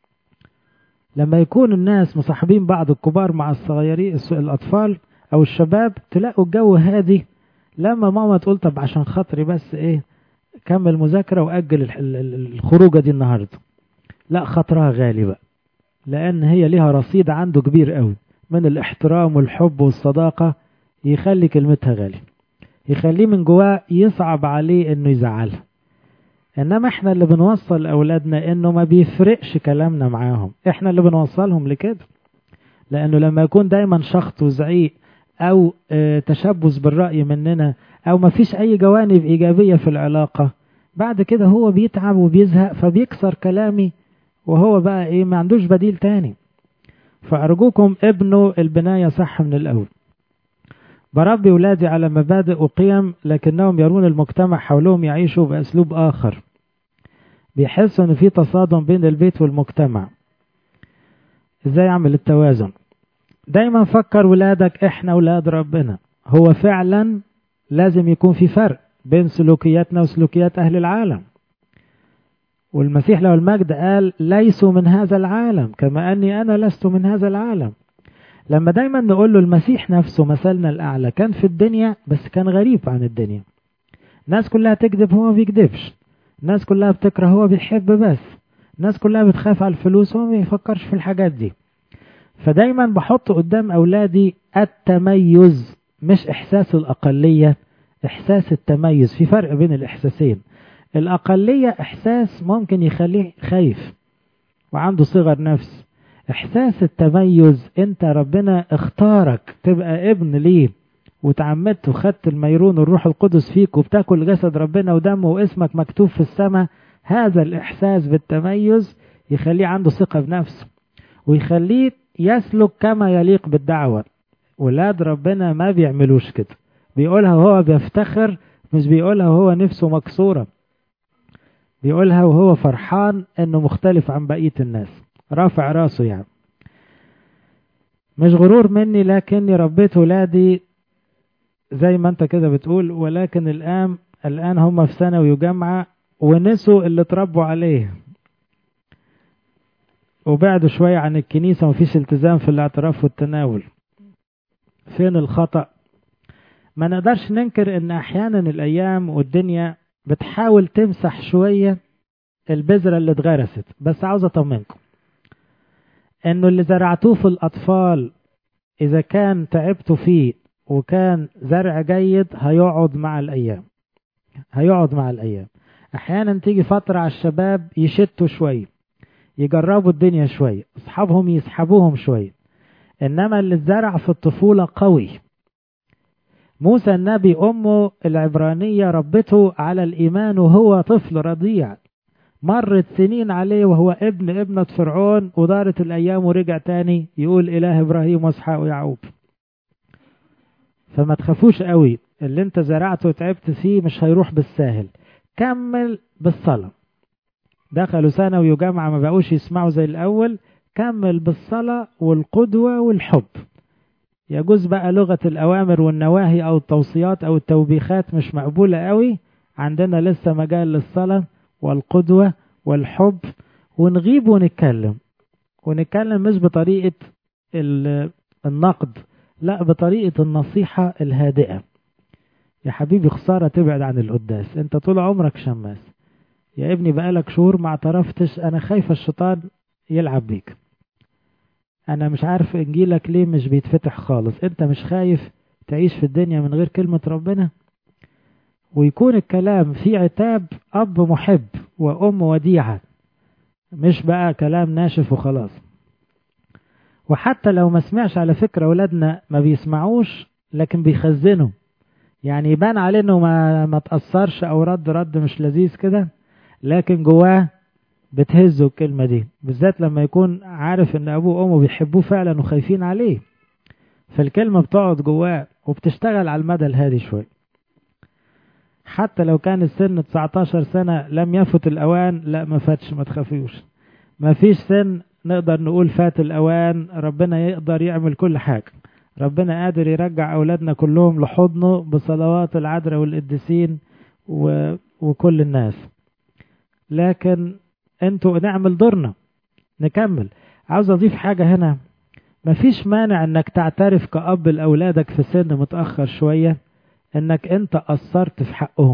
[SPEAKER 1] لما يكون الناس مصاحبين بعض الكبار مع الصغيرين الاطفال او الشباب تلاقوا الجو هادي لما ماما تقول طب عشان خاطري بس ايه كمل مذاكره واجل الخروجه دي النهارده لا خطرها غالي بقى لأن هي ليها رصيد عنده كبير قوي من الاحترام والحب والصداقة يخلي كلمتها غالي يخليه من جواه يصعب عليه انه يزعلها انما احنا اللي بنوصل لاولادنا انه ما بيفرقش كلامنا معاهم احنا اللي بنوصلهم لكده لانه لما يكون دايما شخط وزعيق او اه تشبث بالرأي مننا او ما فيش اي جوانب ايجابية في العلاقة بعد كده هو بيتعب وبيزهق فبيكسر كلامي وهو بقى ايه ما عندوش بديل تاني فأرجوكم ابنوا البناية صح من الأول بربي ولادي على مبادئ وقيم لكنهم يرون المجتمع حولهم يعيشوا بأسلوب آخر بيحسوا ان في تصادم بين البيت والمجتمع ازاي اعمل التوازن دايما فكر ولادك احنا ولاد ربنا هو فعلا لازم يكون في فرق بين سلوكياتنا وسلوكيات اهل العالم والمسيح له المجد قال ليسوا من هذا العالم كما أني أنا لست من هذا العالم لما دايما نقول له المسيح نفسه مثلنا الأعلى كان في الدنيا بس كان غريب عن الدنيا الناس كلها تكذب هو ما بيكذبش الناس كلها بتكره هو بيحب بس الناس كلها بتخاف على الفلوس هو ما بيفكرش في الحاجات دي فدايما بحط قدام أولادي التميز مش إحساس الأقلية إحساس التميز في فرق بين الإحساسين الأقلية إحساس ممكن يخليه خايف وعنده صغر نفس إحساس التميز أنت ربنا اختارك تبقى ابن ليه وتعمدت وخدت الميرون والروح القدس فيك وبتاكل جسد ربنا ودمه واسمك مكتوب في السماء هذا الإحساس بالتميز يخليه عنده ثقة بنفسه ويخليه يسلك كما يليق بالدعوة ولاد ربنا ما بيعملوش كده بيقولها وهو بيفتخر مش بيقولها وهو نفسه مكسورة بيقولها وهو فرحان انه مختلف عن بقية الناس رافع راسه يعني مش غرور مني لكني ربيت ولادي زي ما انت كده بتقول ولكن الآن الآن هم في ثانوي وجامعة ونسوا اللي اتربوا عليه وبعدوا شوية عن الكنيسة ومفيش التزام في الاعتراف والتناول فين الخطأ ما نقدرش ننكر ان احيانا الايام والدنيا بتحاول تمسح شوية البذرة اللي اتغرست بس عاوز اطمنكم انه اللي زرعتوه في الاطفال اذا كان تعبتوا فيه وكان زرع جيد هيقعد مع الايام هيقعد مع الايام احيانا تيجي فترة على الشباب يشتوا شوية يجربوا الدنيا شوية اصحابهم يسحبوهم شوية انما اللي اتزرع في الطفولة قوي موسى النبي أمه العبرانية ربته على الإيمان وهو طفل رضيع مرت سنين عليه وهو ابن ابنة فرعون ودارت الأيام ورجع تاني يقول إله إبراهيم واسحاق ويعقوب فما تخافوش قوي اللي انت زرعته وتعبت فيه مش هيروح بالساهل كمل بالصلاة دخلوا ثانوي وجامعة ما بقوش يسمعوا زي الأول كمل بالصلاة والقدوة والحب يجوز بقى لغة الأوامر والنواهي أو التوصيات أو التوبيخات مش مقبولة قوي عندنا لسه مجال للصلاة والقدوة والحب ونغيب ونتكلم ونتكلم مش بطريقة النقد لا بطريقة النصيحة الهادئة يا حبيبي خسارة تبعد عن القداس انت طول عمرك شماس يا ابني بقالك شهور ما اعترفتش انا خايف الشيطان يلعب بيك انا مش عارف انجيلك ليه مش بيتفتح خالص انت مش خايف تعيش في الدنيا من غير كلمة ربنا ويكون الكلام فيه عتاب اب محب وام وديعة مش بقى كلام ناشف وخلاص وحتى لو ما سمعش على فكرة أولادنا ما بيسمعوش لكن بيخزنوا يعني يبان عليه انه ما ما تأثرش او رد رد مش لذيذ كده لكن جواه بتهزه الكلمة دي بالذات لما يكون عارف ان ابوه وامه بيحبوه فعلا وخايفين عليه فالكلمة بتقعد جواه وبتشتغل على المدى الهادي شوية حتى لو كان السن 19 سنة لم يفت الأوان لا ما فاتش ما تخافيوش ما فيش سن نقدر نقول فات الأوان ربنا يقدر يعمل كل حاجة ربنا قادر يرجع أولادنا كلهم لحضنه بصلوات العذراء والقديسين و... وكل الناس لكن انتوا نعمل دورنا نكمل عاوز اضيف حاجة هنا مفيش مانع انك تعترف كأب لأولادك في سن متأخر شوية انك انت قصرت في حقهم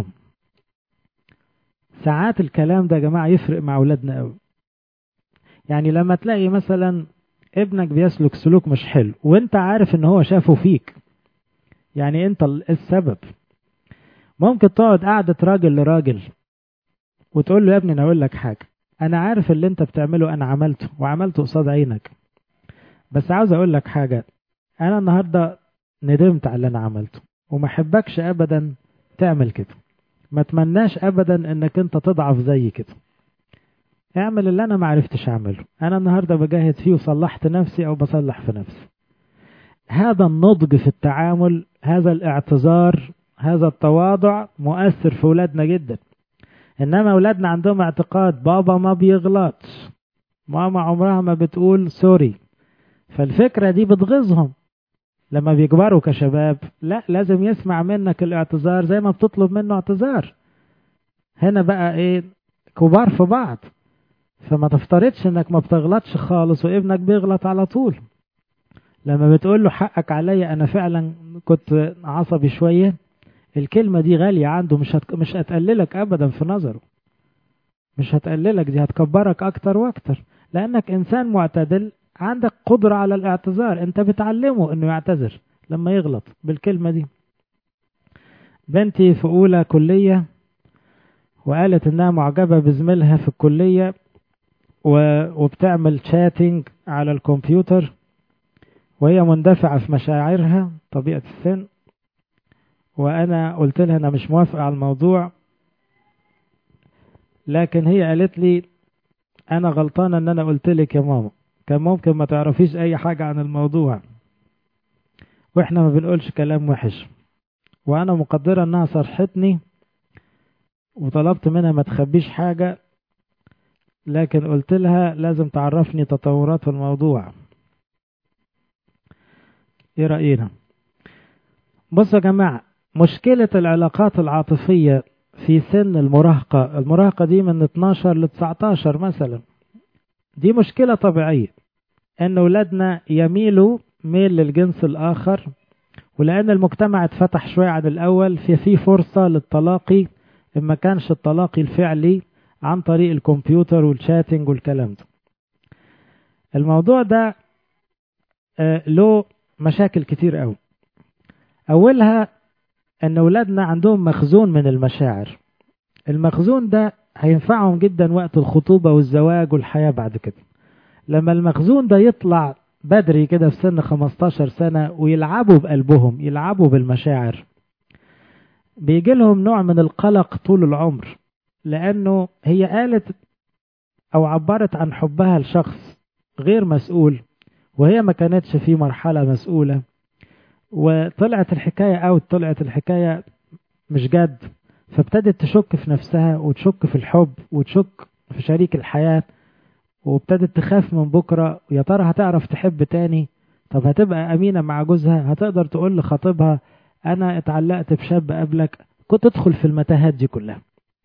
[SPEAKER 1] ساعات الكلام ده يا جماعة يفرق مع أولادنا قوي يعني لما تلاقي مثلا ابنك بيسلك سلوك مش حلو وانت عارف ان هو شافه فيك يعني انت السبب ممكن تقعد قعدة راجل لراجل وتقول له يا ابني انا اقول لك حاجة انا عارف اللي انت بتعمله انا عملته وعملته قصاد عينك بس عاوز اقول لك حاجة انا النهاردة ندمت على اللي انا عملته وما احبكش ابدا تعمل كده ما اتمناش ابدا انك انت تضعف زي كده اعمل اللي انا ما عرفتش اعمله انا النهارده بجاهد فيه وصلحت نفسي او بصلح في نفسي هذا النضج في التعامل هذا الاعتذار هذا التواضع مؤثر في ولادنا جدا انما ولادنا عندهم اعتقاد بابا ما بيغلطش ماما عمرها ما بتقول سوري فالفكرة دي بتغيظهم لما بيكبروا كشباب لا لازم يسمع منك الاعتذار زي ما بتطلب منه اعتذار هنا بقى ايه كبار في بعض فما تفترضش انك ما بتغلطش خالص وابنك بيغلط على طول لما بتقول له حقك عليا انا فعلا كنت عصبي شويه الكلمه دي غاليه عنده مش هت... مش هتقللك ابدا في نظره مش هتقللك دي هتكبرك اكتر واكتر لانك انسان معتدل عندك قدره على الاعتذار انت بتعلمه انه يعتذر لما يغلط بالكلمه دي بنتي في اولى كليه وقالت انها معجبه بزميلها في الكليه وبتعمل شاتنج على الكمبيوتر وهي مندفعة في مشاعرها طبيعة السن وأنا قلت لها أنا مش موافقة على الموضوع لكن هي قالت لي أنا غلطانة إن أنا قلت لك يا ماما كان ممكن ما تعرفيش أي حاجة عن الموضوع وإحنا ما بنقولش كلام وحش وأنا مقدرة إنها صرحتني وطلبت منها ما تخبيش حاجة لكن قلت لها لازم تعرفني تطورات في الموضوع ايه رأينا بصوا يا جماعة مشكلة العلاقات العاطفية في سن المراهقة المراهقة دي من 12 ل 19 مثلا دي مشكلة طبيعية ان ولادنا يميلوا ميل للجنس الاخر ولان المجتمع اتفتح شوية عن الاول في في فرصة للتلاقي ان ما كانش التلاقي الفعلي عن طريق الكمبيوتر والشاتنج والكلام ده الموضوع ده آه له مشاكل كتير قوي اولها ان اولادنا عندهم مخزون من المشاعر المخزون ده هينفعهم جدا وقت الخطوبة والزواج والحياة بعد كده لما المخزون ده يطلع بدري كده في سن 15 سنة ويلعبوا بقلبهم يلعبوا بالمشاعر بيجي لهم نوع من القلق طول العمر لأنه هي قالت أو عبرت عن حبها لشخص غير مسؤول وهي ما كانتش في مرحلة مسؤولة وطلعت الحكاية أو طلعت الحكاية مش جد فابتدت تشك في نفسها وتشك في الحب وتشك في شريك الحياة وابتدت تخاف من بكرة ويا ترى هتعرف تحب تاني طب هتبقى أمينة مع جوزها هتقدر تقول لخطيبها أنا اتعلقت بشاب قبلك كنت تدخل في المتاهات دي كلها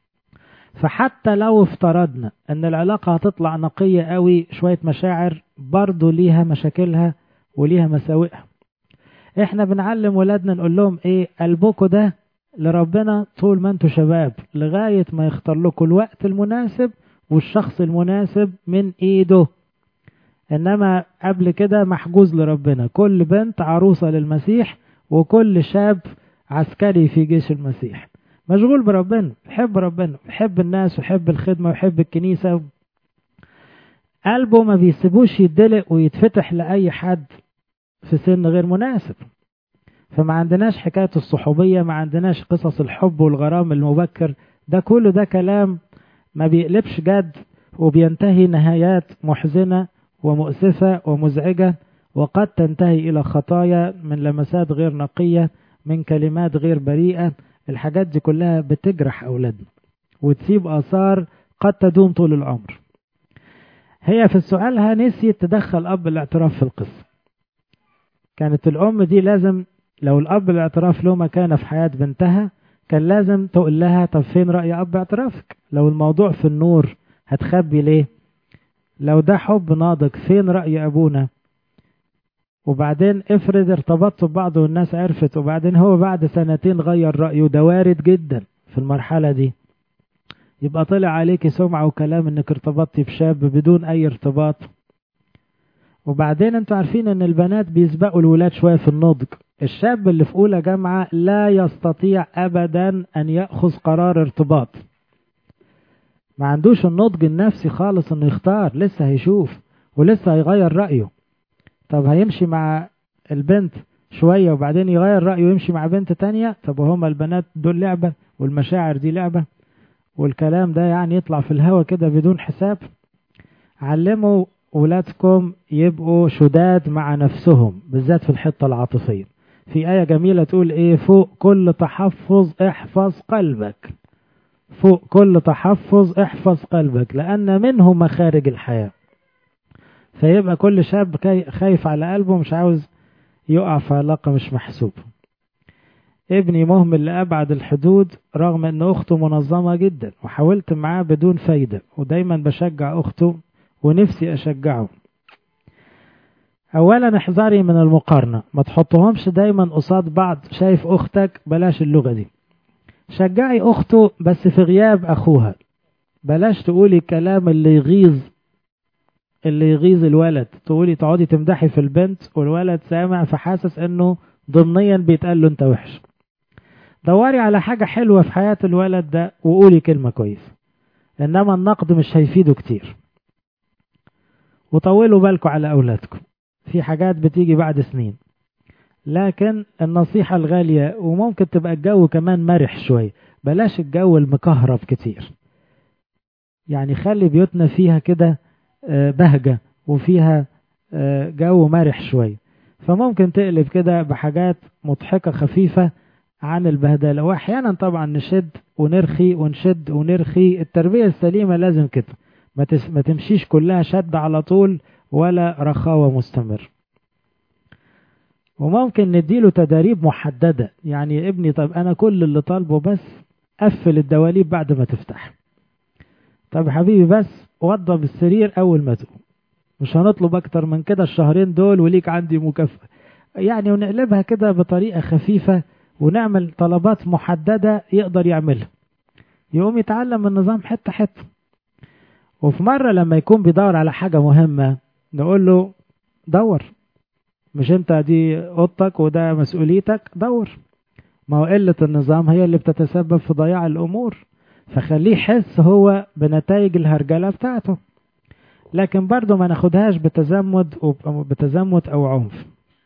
[SPEAKER 1] فحتى لو افترضنا ان العلاقة هتطلع نقية قوي شوية مشاعر برضو ليها مشاكلها وليها مساوئها احنا بنعلم ولادنا نقول لهم ايه قلبكم ده لربنا طول ما انتوا شباب لغاية ما يختار لكم الوقت المناسب والشخص المناسب من ايده انما قبل كده محجوز لربنا كل بنت عروسة للمسيح وكل شاب عسكري في جيش المسيح مشغول بربنا يحب ربنا يحب الناس ويحب الخدمة ويحب الكنيسة قلبه ما بيسيبوش يدلق ويتفتح لأي حد في سن غير مناسب فما عندناش حكاية الصحوبية ما عندناش قصص الحب والغرام المبكر ده كله ده كلام ما بيقلبش جد وبينتهي نهايات محزنة ومؤسفة ومزعجة وقد تنتهي إلى خطايا من لمسات غير نقية من كلمات غير بريئة الحاجات دي كلها بتجرح أولادنا وتسيب آثار قد تدوم طول العمر هي في سؤالها نسيت تدخل أب الاعتراف في القصة كانت الأم دي لازم لو الأب الاعتراف له مكانة في حياة بنتها كان لازم تقول لها طب فين رأي أب اعترافك لو الموضوع في النور هتخبي ليه لو ده حب ناضج فين رأي أبونا وبعدين افرض ارتبطتوا ببعض والناس عرفت وبعدين هو بعد سنتين غير رأيه ده وارد جدا في المرحلة دي يبقى طلع عليكي سمعة وكلام انك ارتبطتي بشاب بدون اي ارتباط وبعدين انتوا عارفين ان البنات بيسبقوا الولاد شوية في النضج الشاب اللي في اولى جامعة لا يستطيع ابدا ان يأخذ قرار ارتباط ما عندوش النضج النفسي خالص انه يختار لسه هيشوف ولسه هيغير رأيه طب هيمشي مع البنت شوية وبعدين يغير رأيه ويمشي مع بنت تانية طب وهما البنات دول لعبة والمشاعر دي لعبة والكلام ده يعني يطلع في الهوا كده بدون حساب علموا ولادكم يبقوا شداد مع نفسهم بالذات في الحتة العاطفية في آية جميلة تقول ايه فوق كل تحفظ احفظ قلبك فوق كل تحفظ احفظ قلبك لأن منه مخارج الحياة فيبقى كل شاب خايف على قلبه مش عاوز يقع في علاقة مش محسوبة ابني مهمل لأبعد الحدود رغم ان اخته منظمة جدا وحاولت معاه بدون فايدة ودايما بشجع اخته ونفسي اشجعه اولا احذري من المقارنة ما تحطهمش دايما قصاد بعض شايف اختك بلاش اللغة دي شجعي اخته بس في غياب اخوها بلاش تقولي الكلام اللي يغيظ اللي يغيظ الولد تقولي تقعدي تمدحي في البنت والولد سامع فحاسس انه ضمنيا بيتقال له انت وحش دوري على حاجة حلوة في حياة الولد ده وقولي كلمة كويسة انما النقد مش هيفيده كتير وطولوا بالكم على اولادكم في حاجات بتيجي بعد سنين لكن النصيحة الغالية وممكن تبقى الجو كمان مرح شوية بلاش الجو المكهرب كتير يعني خلي بيوتنا فيها كده بهجة وفيها جو مرح شوية فممكن تقلب كده بحاجات مضحكة خفيفة عن البهدلة وأحيانا طبعا نشد ونرخي ونشد ونرخي التربية السليمة لازم كده ما تمشيش كلها شد على طول ولا رخاوة مستمر وممكن نديله تداريب محددة يعني يا ابني طب أنا كل اللي طالبه بس قفل الدواليب بعد ما تفتح طب حبيبي بس وضب السرير أول ما تقوم مش هنطلب أكتر من كده الشهرين دول وليك عندي مكافأة يعني ونقلبها كده بطريقة خفيفة ونعمل طلبات محددة يقدر يعملها يقوم يتعلم النظام حتة حتة وفي مرة لما يكون بيدور على حاجة مهمة نقول له دور مش انت دي اوضتك وده مسؤوليتك دور ما هو قلة النظام هي اللي بتتسبب في ضياع الأمور فخليه يحس هو بنتائج الهرجلة بتاعته لكن برضه ما ناخدهاش بتزمت بتزمت أو عنف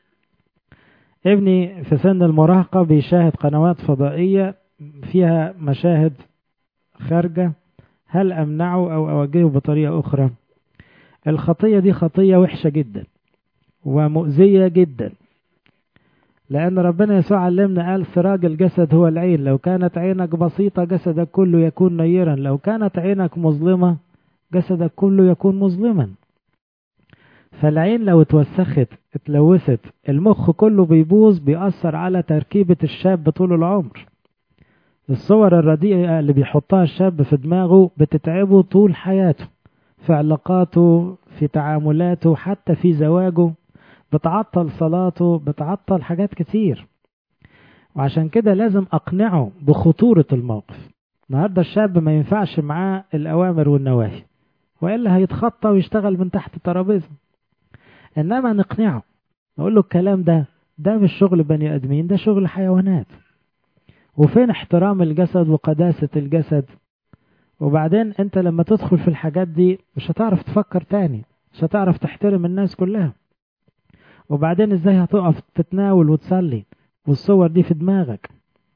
[SPEAKER 1] ابني في سن المراهقة بيشاهد قنوات فضائية فيها مشاهد خارجة هل أمنعه أو أوجهه بطريقة أخرى الخطية دي خطية وحشة جدا ومؤذية جدا لأن ربنا يسوع علمنا قال سراج الجسد هو العين لو كانت عينك بسيطة جسدك كله يكون نيرا لو كانت عينك مظلمة جسدك كله يكون مظلما فالعين لو اتوسخت اتلوثت المخ كله بيبوظ بيأثر على تركيبة الشاب طول العمر الصور الرديئة اللي بيحطها الشاب في دماغه بتتعبه طول حياته في علاقاته في تعاملاته حتى في زواجه بتعطل صلاته بتعطل حاجات كتير وعشان كده لازم أقنعه بخطورة الموقف النهاردة الشاب ما ينفعش معاه الأوامر والنواهي وإلا هيتخطى ويشتغل من تحت الترابيزة إنما نقنعه نقول له الكلام ده ده مش شغل بني آدمين ده شغل حيوانات وفين احترام الجسد وقداسة الجسد وبعدين انت لما تدخل في الحاجات دي مش هتعرف تفكر تاني مش هتعرف تحترم الناس كلها وبعدين ازاي هتقف تتناول وتصلي والصور دي في دماغك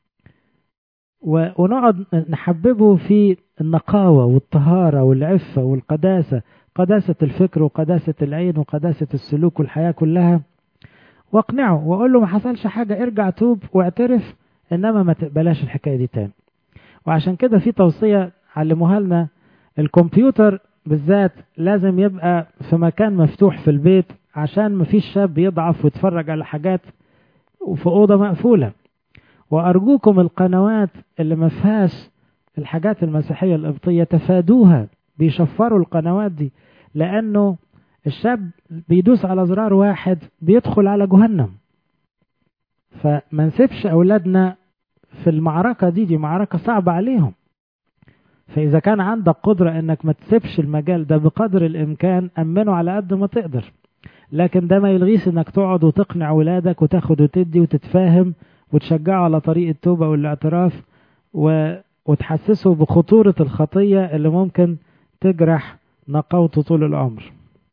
[SPEAKER 1] ونقعد نحببه في النقاوة والطهارة والعفة والقداسة قداسة الفكر وقداسة العين وقداسة السلوك والحياة كلها واقنعه واقول له ما حصلش حاجة ارجع توب واعترف انما ما تقبلاش الحكاية دي تاني وعشان كده في توصية علموها لنا الكمبيوتر بالذات لازم يبقى في مكان مفتوح في البيت عشان ما فيش شاب يضعف ويتفرج على حاجات وفي أوضة مقفولة وأرجوكم القنوات اللي ما فيهاش الحاجات المسيحية القبطية تفادوها بيشفروا القنوات دي لأنه الشاب بيدوس على زرار واحد بيدخل على جهنم فما نسيبش أولادنا في المعركة دي دي معركة صعبة عليهم فإذا كان عندك قدرة إنك ما تسيبش المجال ده بقدر الإمكان أمنه على قد ما تقدر لكن ده ما يلغيش إنك تقعد وتقنع ولادك وتاخد وتدي وتتفاهم وتشجعه على طريق التوبة والاعتراف و... وتحسسه بخطورة الخطية اللي ممكن تجرح نقاوته طول العمر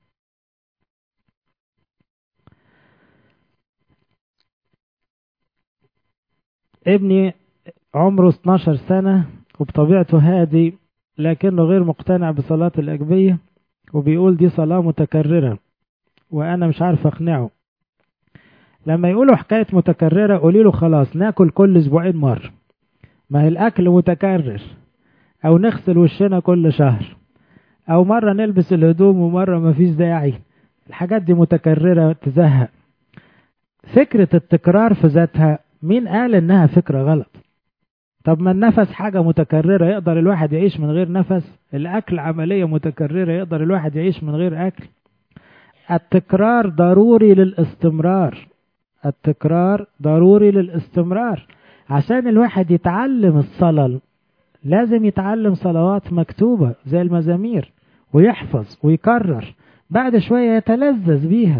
[SPEAKER 1] ابني عمره 12 سنة وبطبيعته هادي لكنه غير مقتنع بصلاة الأجبية وبيقول دي صلاة متكررة وأنا مش عارف أقنعه لما يقولوا حكاية متكررة قولي له خلاص ناكل كل أسبوعين مرة ما هي الأكل متكرر أو نغسل وشنا كل شهر أو مرة نلبس الهدوم ومرة ما فيش داعي الحاجات دي متكررة تزهق فكرة التكرار في ذاتها مين قال إنها فكرة غلط طب ما النفس حاجة متكررة يقدر الواحد يعيش من غير نفس الأكل عملية متكررة يقدر الواحد يعيش من غير أكل التكرار ضروري للاستمرار التكرار ضروري للاستمرار عشان الواحد يتعلم الصلاة لازم يتعلم صلوات مكتوبة زي المزامير ويحفظ ويكرر بعد شوية يتلذذ بيها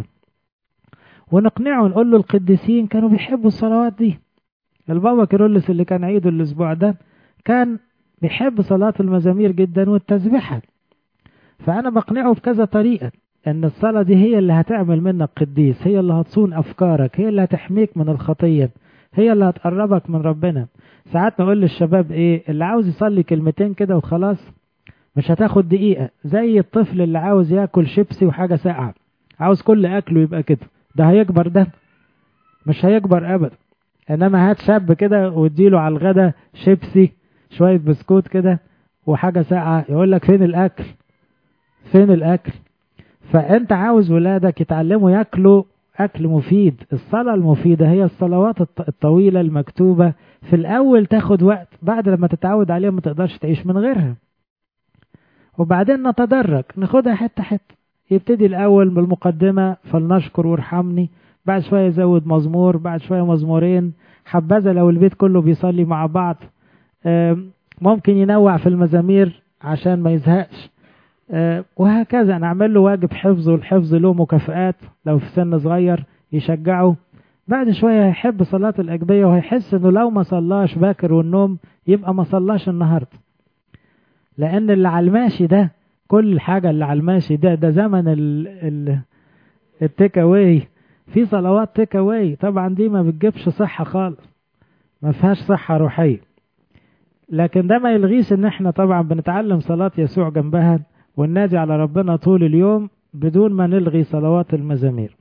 [SPEAKER 1] ونقنعه نقول له القديسين كانوا بيحبوا الصلوات دي البابا كيرلس اللي كان عيده الأسبوع ده كان بيحب صلاة المزامير جدا والتسبيحة فأنا بقنعه بكذا طريقة أن الصلاة دي هي اللي هتعمل منك قديس هي اللي هتصون أفكارك هي اللي هتحميك من الخطية هي اللي هتقربك من ربنا ساعات نقول للشباب إيه اللي عاوز يصلي كلمتين كده وخلاص مش هتاخد دقيقة زي الطفل اللي عاوز ياكل شيبسي وحاجة ساقعة عاوز كل أكله يبقى كده ده هيكبر ده مش هيكبر أبدا انما هات شاب كده واديله على الغدا شيبسي شويه بسكوت كده وحاجه ساقعه يقول لك فين الاكل فين الاكل فانت عاوز ولادك يتعلموا ياكلوا اكل مفيد الصلاه المفيده هي الصلوات الطويله المكتوبه في الاول تاخد وقت بعد لما تتعود عليها ما تقدرش تعيش من غيرها وبعدين نتدرج ناخدها حته حته يبتدي الاول بالمقدمه فلنشكر وارحمني بعد شوية يزود مزمور بعد شوية مزمورين حبذا لو البيت كله بيصلي مع بعض ممكن ينوع في المزامير عشان ما يزهقش وهكذا نعمل له واجب حفظ والحفظ له مكافآت لو في سن صغير يشجعه بعد شوية هيحب صلاة الأجبية وهيحس إنه لو ما صلاش باكر والنوم يبقى ما صلاش النهاردة لأن اللي على الماشي ده كل حاجة اللي على الماشي ده ده زمن ال ال التيك اواي في صلوات تيك اواي طبعا دي ما بتجيبش صحة خالص ما فيهاش صحة روحية لكن ده ما يلغيش ان احنا طبعا بنتعلم صلاة يسوع جنبها وننادي على ربنا طول اليوم بدون ما نلغي صلوات المزامير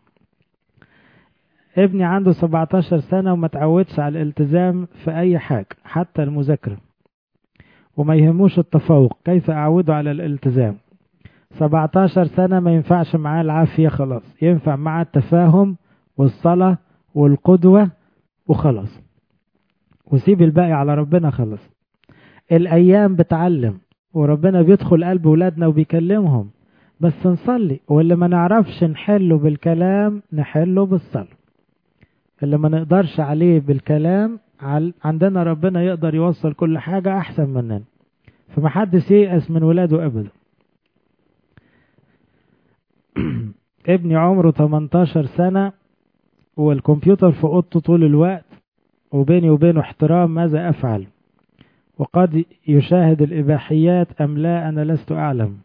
[SPEAKER 1] ابني عنده 17 سنة وما تعودش على الالتزام في أي حاجة حتى المذاكرة وما يهموش التفوق كيف أعوده على الالتزام 17 سنة ما ينفعش معاه العافية خلاص ينفع معاه التفاهم والصلاة والقدوة وخلاص وسيب الباقي على ربنا خلاص الأيام بتعلم وربنا بيدخل قلب ولادنا وبيكلمهم بس نصلي واللي ما نعرفش نحله بالكلام نحله بالصلاة اللي ما نقدرش عليه بالكلام عندنا ربنا يقدر يوصل كل حاجة أحسن مننا فمحدش ييأس من ولاده أبدا ابني عمره 18 سنة والكمبيوتر في أوضته طول الوقت وبيني وبينه احترام ماذا أفعل وقد يشاهد الإباحيات أم لا أنا لست أعلم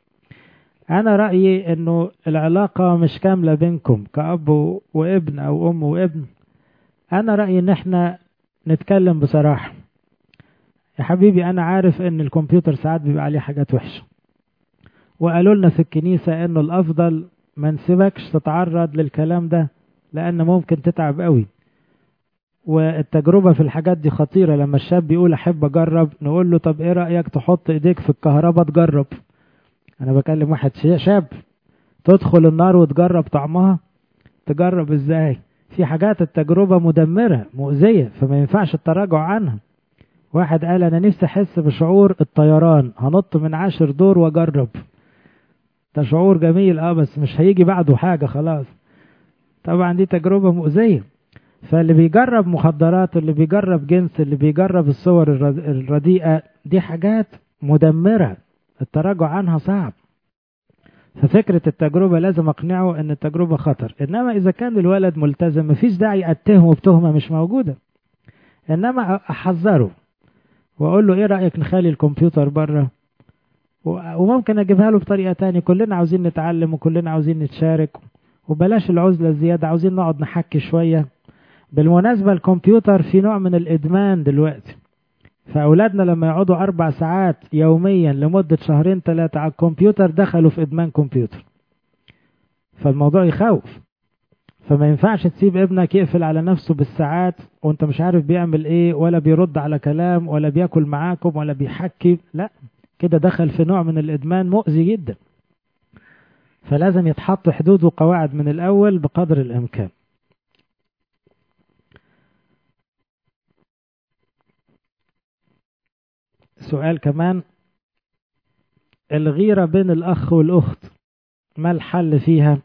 [SPEAKER 1] أنا رأيي أنه العلاقة مش كاملة بينكم كأب وابن أو أم وابن أنا رأيي أن احنا نتكلم بصراحة يا حبيبي أنا عارف أن الكمبيوتر ساعات بيبقى عليه حاجات وحشة وقالوا لنا في الكنيسة أنه الأفضل ما نسيبكش تتعرض للكلام ده لأن ممكن تتعب قوي والتجربة في الحاجات دي خطيرة لما الشاب بيقول أحب أجرب نقول له طب إيه رأيك تحط إيديك في الكهرباء تجرب أنا بكلم واحد شاب تدخل النار وتجرب طعمها تجرب إزاي في حاجات التجربة مدمرة مؤذية فما ينفعش التراجع عنها واحد قال أنا نفسي أحس بشعور الطيران هنط من عشر دور وأجرب ده شعور جميل اه بس مش هيجي بعده حاجة خلاص طبعا دي تجربة مؤذية فاللي بيجرب مخدرات اللي بيجرب جنس اللي بيجرب الصور الرديئة دي حاجات مدمرة التراجع عنها صعب ففكرة التجربة لازم أقنعه أن التجربة خطر إنما إذا كان الولد ملتزم مفيش داعي أتهمه بتهمة مش موجودة إنما أحذره وأقول له إيه رأيك نخلي الكمبيوتر بره وممكن أجيبها له بطريقة تانية كلنا عاوزين نتعلم وكلنا عاوزين نتشارك وبلاش العزلة الزيادة عاوزين نقعد نحكي شوية بالمناسبة الكمبيوتر في نوع من الإدمان دلوقتي فأولادنا لما يقعدوا أربع ساعات يوميا لمدة شهرين ثلاثة على الكمبيوتر دخلوا في إدمان كمبيوتر فالموضوع يخوف فما ينفعش تسيب ابنك يقفل على نفسه بالساعات وانت مش عارف بيعمل ايه ولا بيرد على كلام ولا بياكل معاكم ولا بيحكي لا كده دخل في نوع من الإدمان مؤذي جدا فلازم يتحط حدود وقواعد من الأول بقدر الإمكان سؤال كمان الغيرة بين الأخ والأخت ما الحل فيها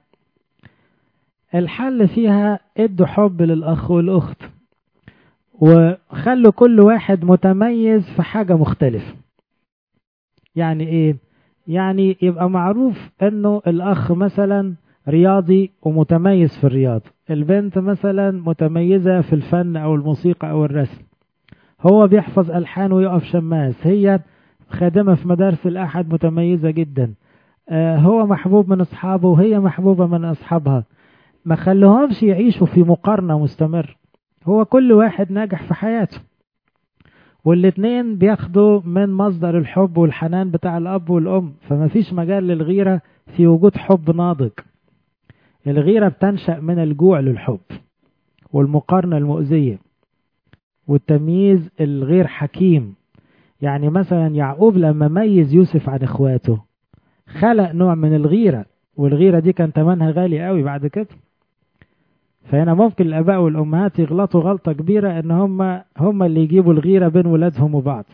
[SPEAKER 1] الحل فيها ادوا حب للأخ والأخت وخلوا كل واحد متميز في حاجة مختلفة يعني ايه يعني يبقى معروف انه الاخ مثلا رياضي ومتميز في الرياضة البنت مثلا متميزة في الفن او الموسيقى او الرسم هو بيحفظ الحان ويقف شماس هي خادمة في مدارس الاحد متميزة جدا آه هو محبوب من اصحابه وهي محبوبة من اصحابها ما خلوهمش يعيشوا في مقارنة مستمر هو كل واحد ناجح في حياته والاتنين بياخدوا من مصدر الحب والحنان بتاع الأب والأم فما فيش مجال للغيرة في وجود حب ناضج الغيرة بتنشأ من الجوع للحب والمقارنة المؤذية والتمييز الغير حكيم يعني مثلا يعقوب لما ميز يوسف عن اخواته خلق نوع من الغيرة والغيرة دي كان تمنها غالي قوي بعد كده فهنا ممكن الاباء والامهات يغلطوا غلطه كبيره ان هم هم اللي يجيبوا الغيره بين ولادهم وبعض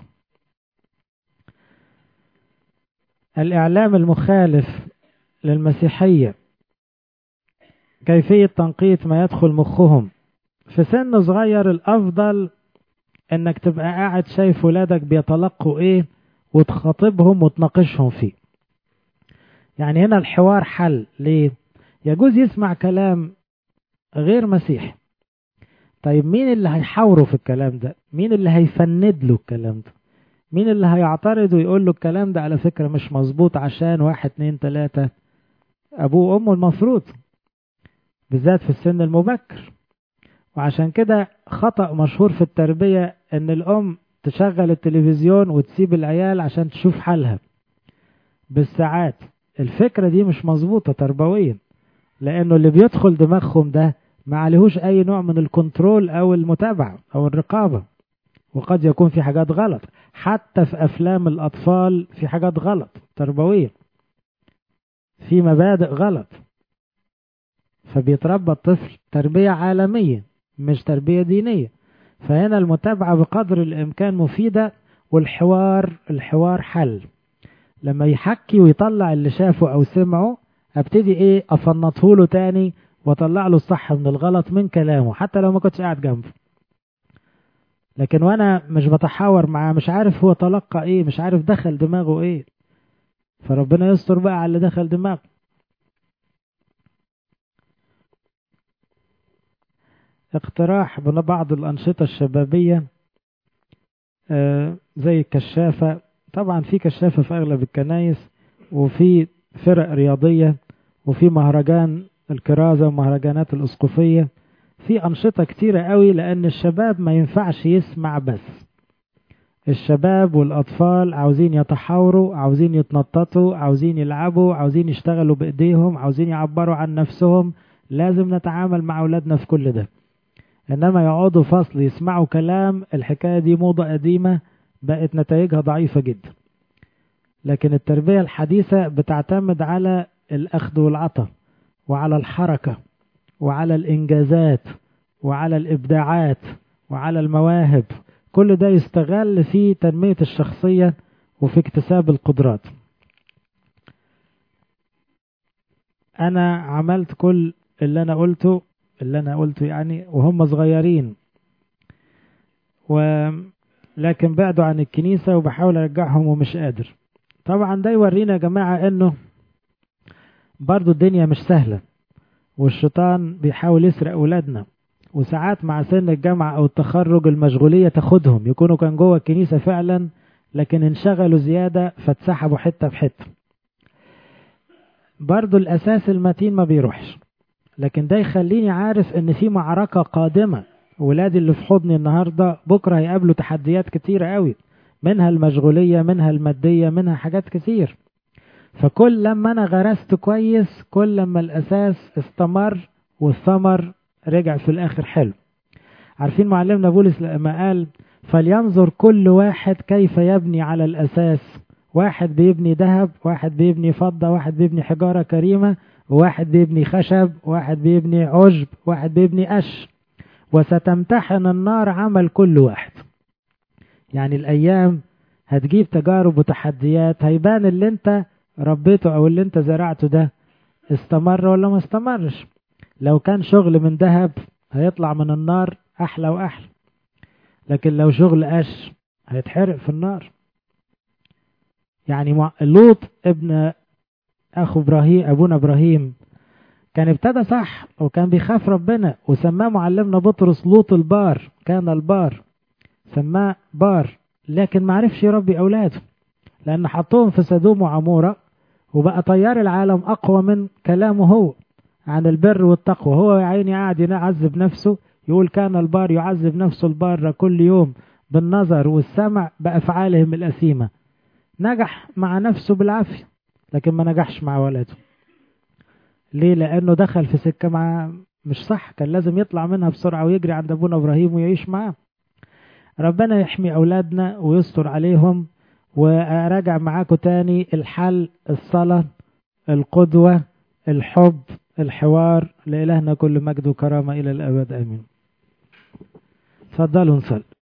[SPEAKER 1] الاعلام المخالف للمسيحيه كيفيه تنقية ما يدخل مخهم في سن صغير الافضل انك تبقى قاعد شايف ولادك بيتلقوا ايه وتخاطبهم وتناقشهم فيه يعني هنا الحوار حل ليه يجوز يسمع كلام غير مسيحي طيب مين اللي هيحاوره في الكلام ده مين اللي هيفند له الكلام ده مين اللي هيعترض ويقول له الكلام ده على فكرة مش مظبوط عشان واحد اتنين تلاتة ابوه وامه المفروض بالذات في السن المبكر وعشان كده خطأ مشهور في التربية ان الام تشغل التلفزيون وتسيب العيال عشان تشوف حالها بالساعات الفكرة دي مش مظبوطة تربويا لانه اللي بيدخل دماغهم ده ما عليهوش اي نوع من الكنترول او المتابعة او الرقابة وقد يكون في حاجات غلط حتى في افلام الاطفال في حاجات غلط تربوية في مبادئ غلط فبيتربى الطفل تربية عالمية مش تربية دينية فهنا المتابعة بقدر الإمكان مفيدة والحوار الحوار حل لما يحكي ويطلع اللي شافه أو سمعه ابتدي ايه افنطه له تاني واطلع له الصح من الغلط من كلامه حتى لو ما كنتش قاعد جنبه لكن وانا مش بتحاور معاه مش عارف هو تلقى ايه مش عارف دخل دماغه ايه فربنا يستر بقى على اللي دخل دماغه اقتراح من بعض الأنشطة الشبابية آه زي الكشافة طبعا في كشافة في أغلب الكنايس وفي فرق رياضية وفي مهرجان الكرازة ومهرجانات الأسقفية في أنشطة كتيرة قوي لأن الشباب ما ينفعش يسمع بس الشباب والأطفال عاوزين يتحاوروا عاوزين يتنططوا عاوزين يلعبوا عاوزين يشتغلوا بإيديهم عاوزين يعبروا عن نفسهم لازم نتعامل مع أولادنا في كل ده إنما يقعدوا فصل يسمعوا كلام الحكاية دي موضة قديمة بقت نتائجها ضعيفة جدا لكن التربية الحديثة بتعتمد على الأخذ والعطاء وعلى الحركة وعلى الإنجازات وعلى الإبداعات وعلى المواهب كل ده يستغل في تنمية الشخصية وفي اكتساب القدرات أنا عملت كل اللي أنا قلته اللي أنا قلته يعني وهم صغيرين و لكن بعدوا عن الكنيسة وبحاول أرجعهم ومش قادر طبعا ده يورينا يا جماعة انه برضو الدنيا مش سهلة والشيطان بيحاول يسرق أولادنا وساعات مع سن الجامعة أو التخرج المشغولية تاخدهم يكونوا كان جوه الكنيسة فعلا لكن انشغلوا زيادة فاتسحبوا حتة بحتة برضو الأساس المتين ما بيروحش لكن ده يخليني عارف ان في معركة قادمة ولادي اللي في حضني النهاردة بكرة هيقابلوا تحديات كتيرة قوي منها المشغولية منها المادية منها حاجات كتير فكل لما أنا غرست كويس كل لما الأساس استمر والثمر رجع في الآخر حلو عارفين معلمنا بولس لما قال فلينظر كل واحد كيف يبني على الأساس واحد بيبني ذهب واحد بيبني فضة واحد بيبني حجارة كريمة وواحد بيبني خشب واحد بيبني عشب واحد بيبني قش وستمتحن النار عمل كل واحد يعني الأيام هتجيب تجارب وتحديات هيبان اللي انت ربيته أو اللي انت زرعته ده استمر ولا ما استمرش لو كان شغل من ذهب هيطلع من النار أحلى وأحلى لكن لو شغل قش هيتحرق في النار يعني لوط ابن أخو إبراهيم أبونا إبراهيم كان ابتدى صح وكان بيخاف ربنا وسماه معلمنا بطرس لوط البار كان البار سماه بار لكن ما عرفش يربي أولاده لأن حطوهم في سدوم وعمورة وبقى طيار العالم أقوى من كلامه هو عن البر والتقوى هو يا عيني قاعد يعذب نفسه يقول كان البار يعذب نفسه البار كل يوم بالنظر والسمع بأفعالهم الأثيمة نجح مع نفسه بالعافية لكن ما نجحش مع ولاده ليه لأنه دخل في سكة مع مش صح كان لازم يطلع منها بسرعة ويجري عند أبونا إبراهيم ويعيش معاه ربنا يحمي أولادنا ويستر عليهم وأراجع معاكم تاني الحل الصلاة القدوة الحب الحوار لإلهنا كل مجد وكرامة إلى الأبد آمين تفضلوا نصلي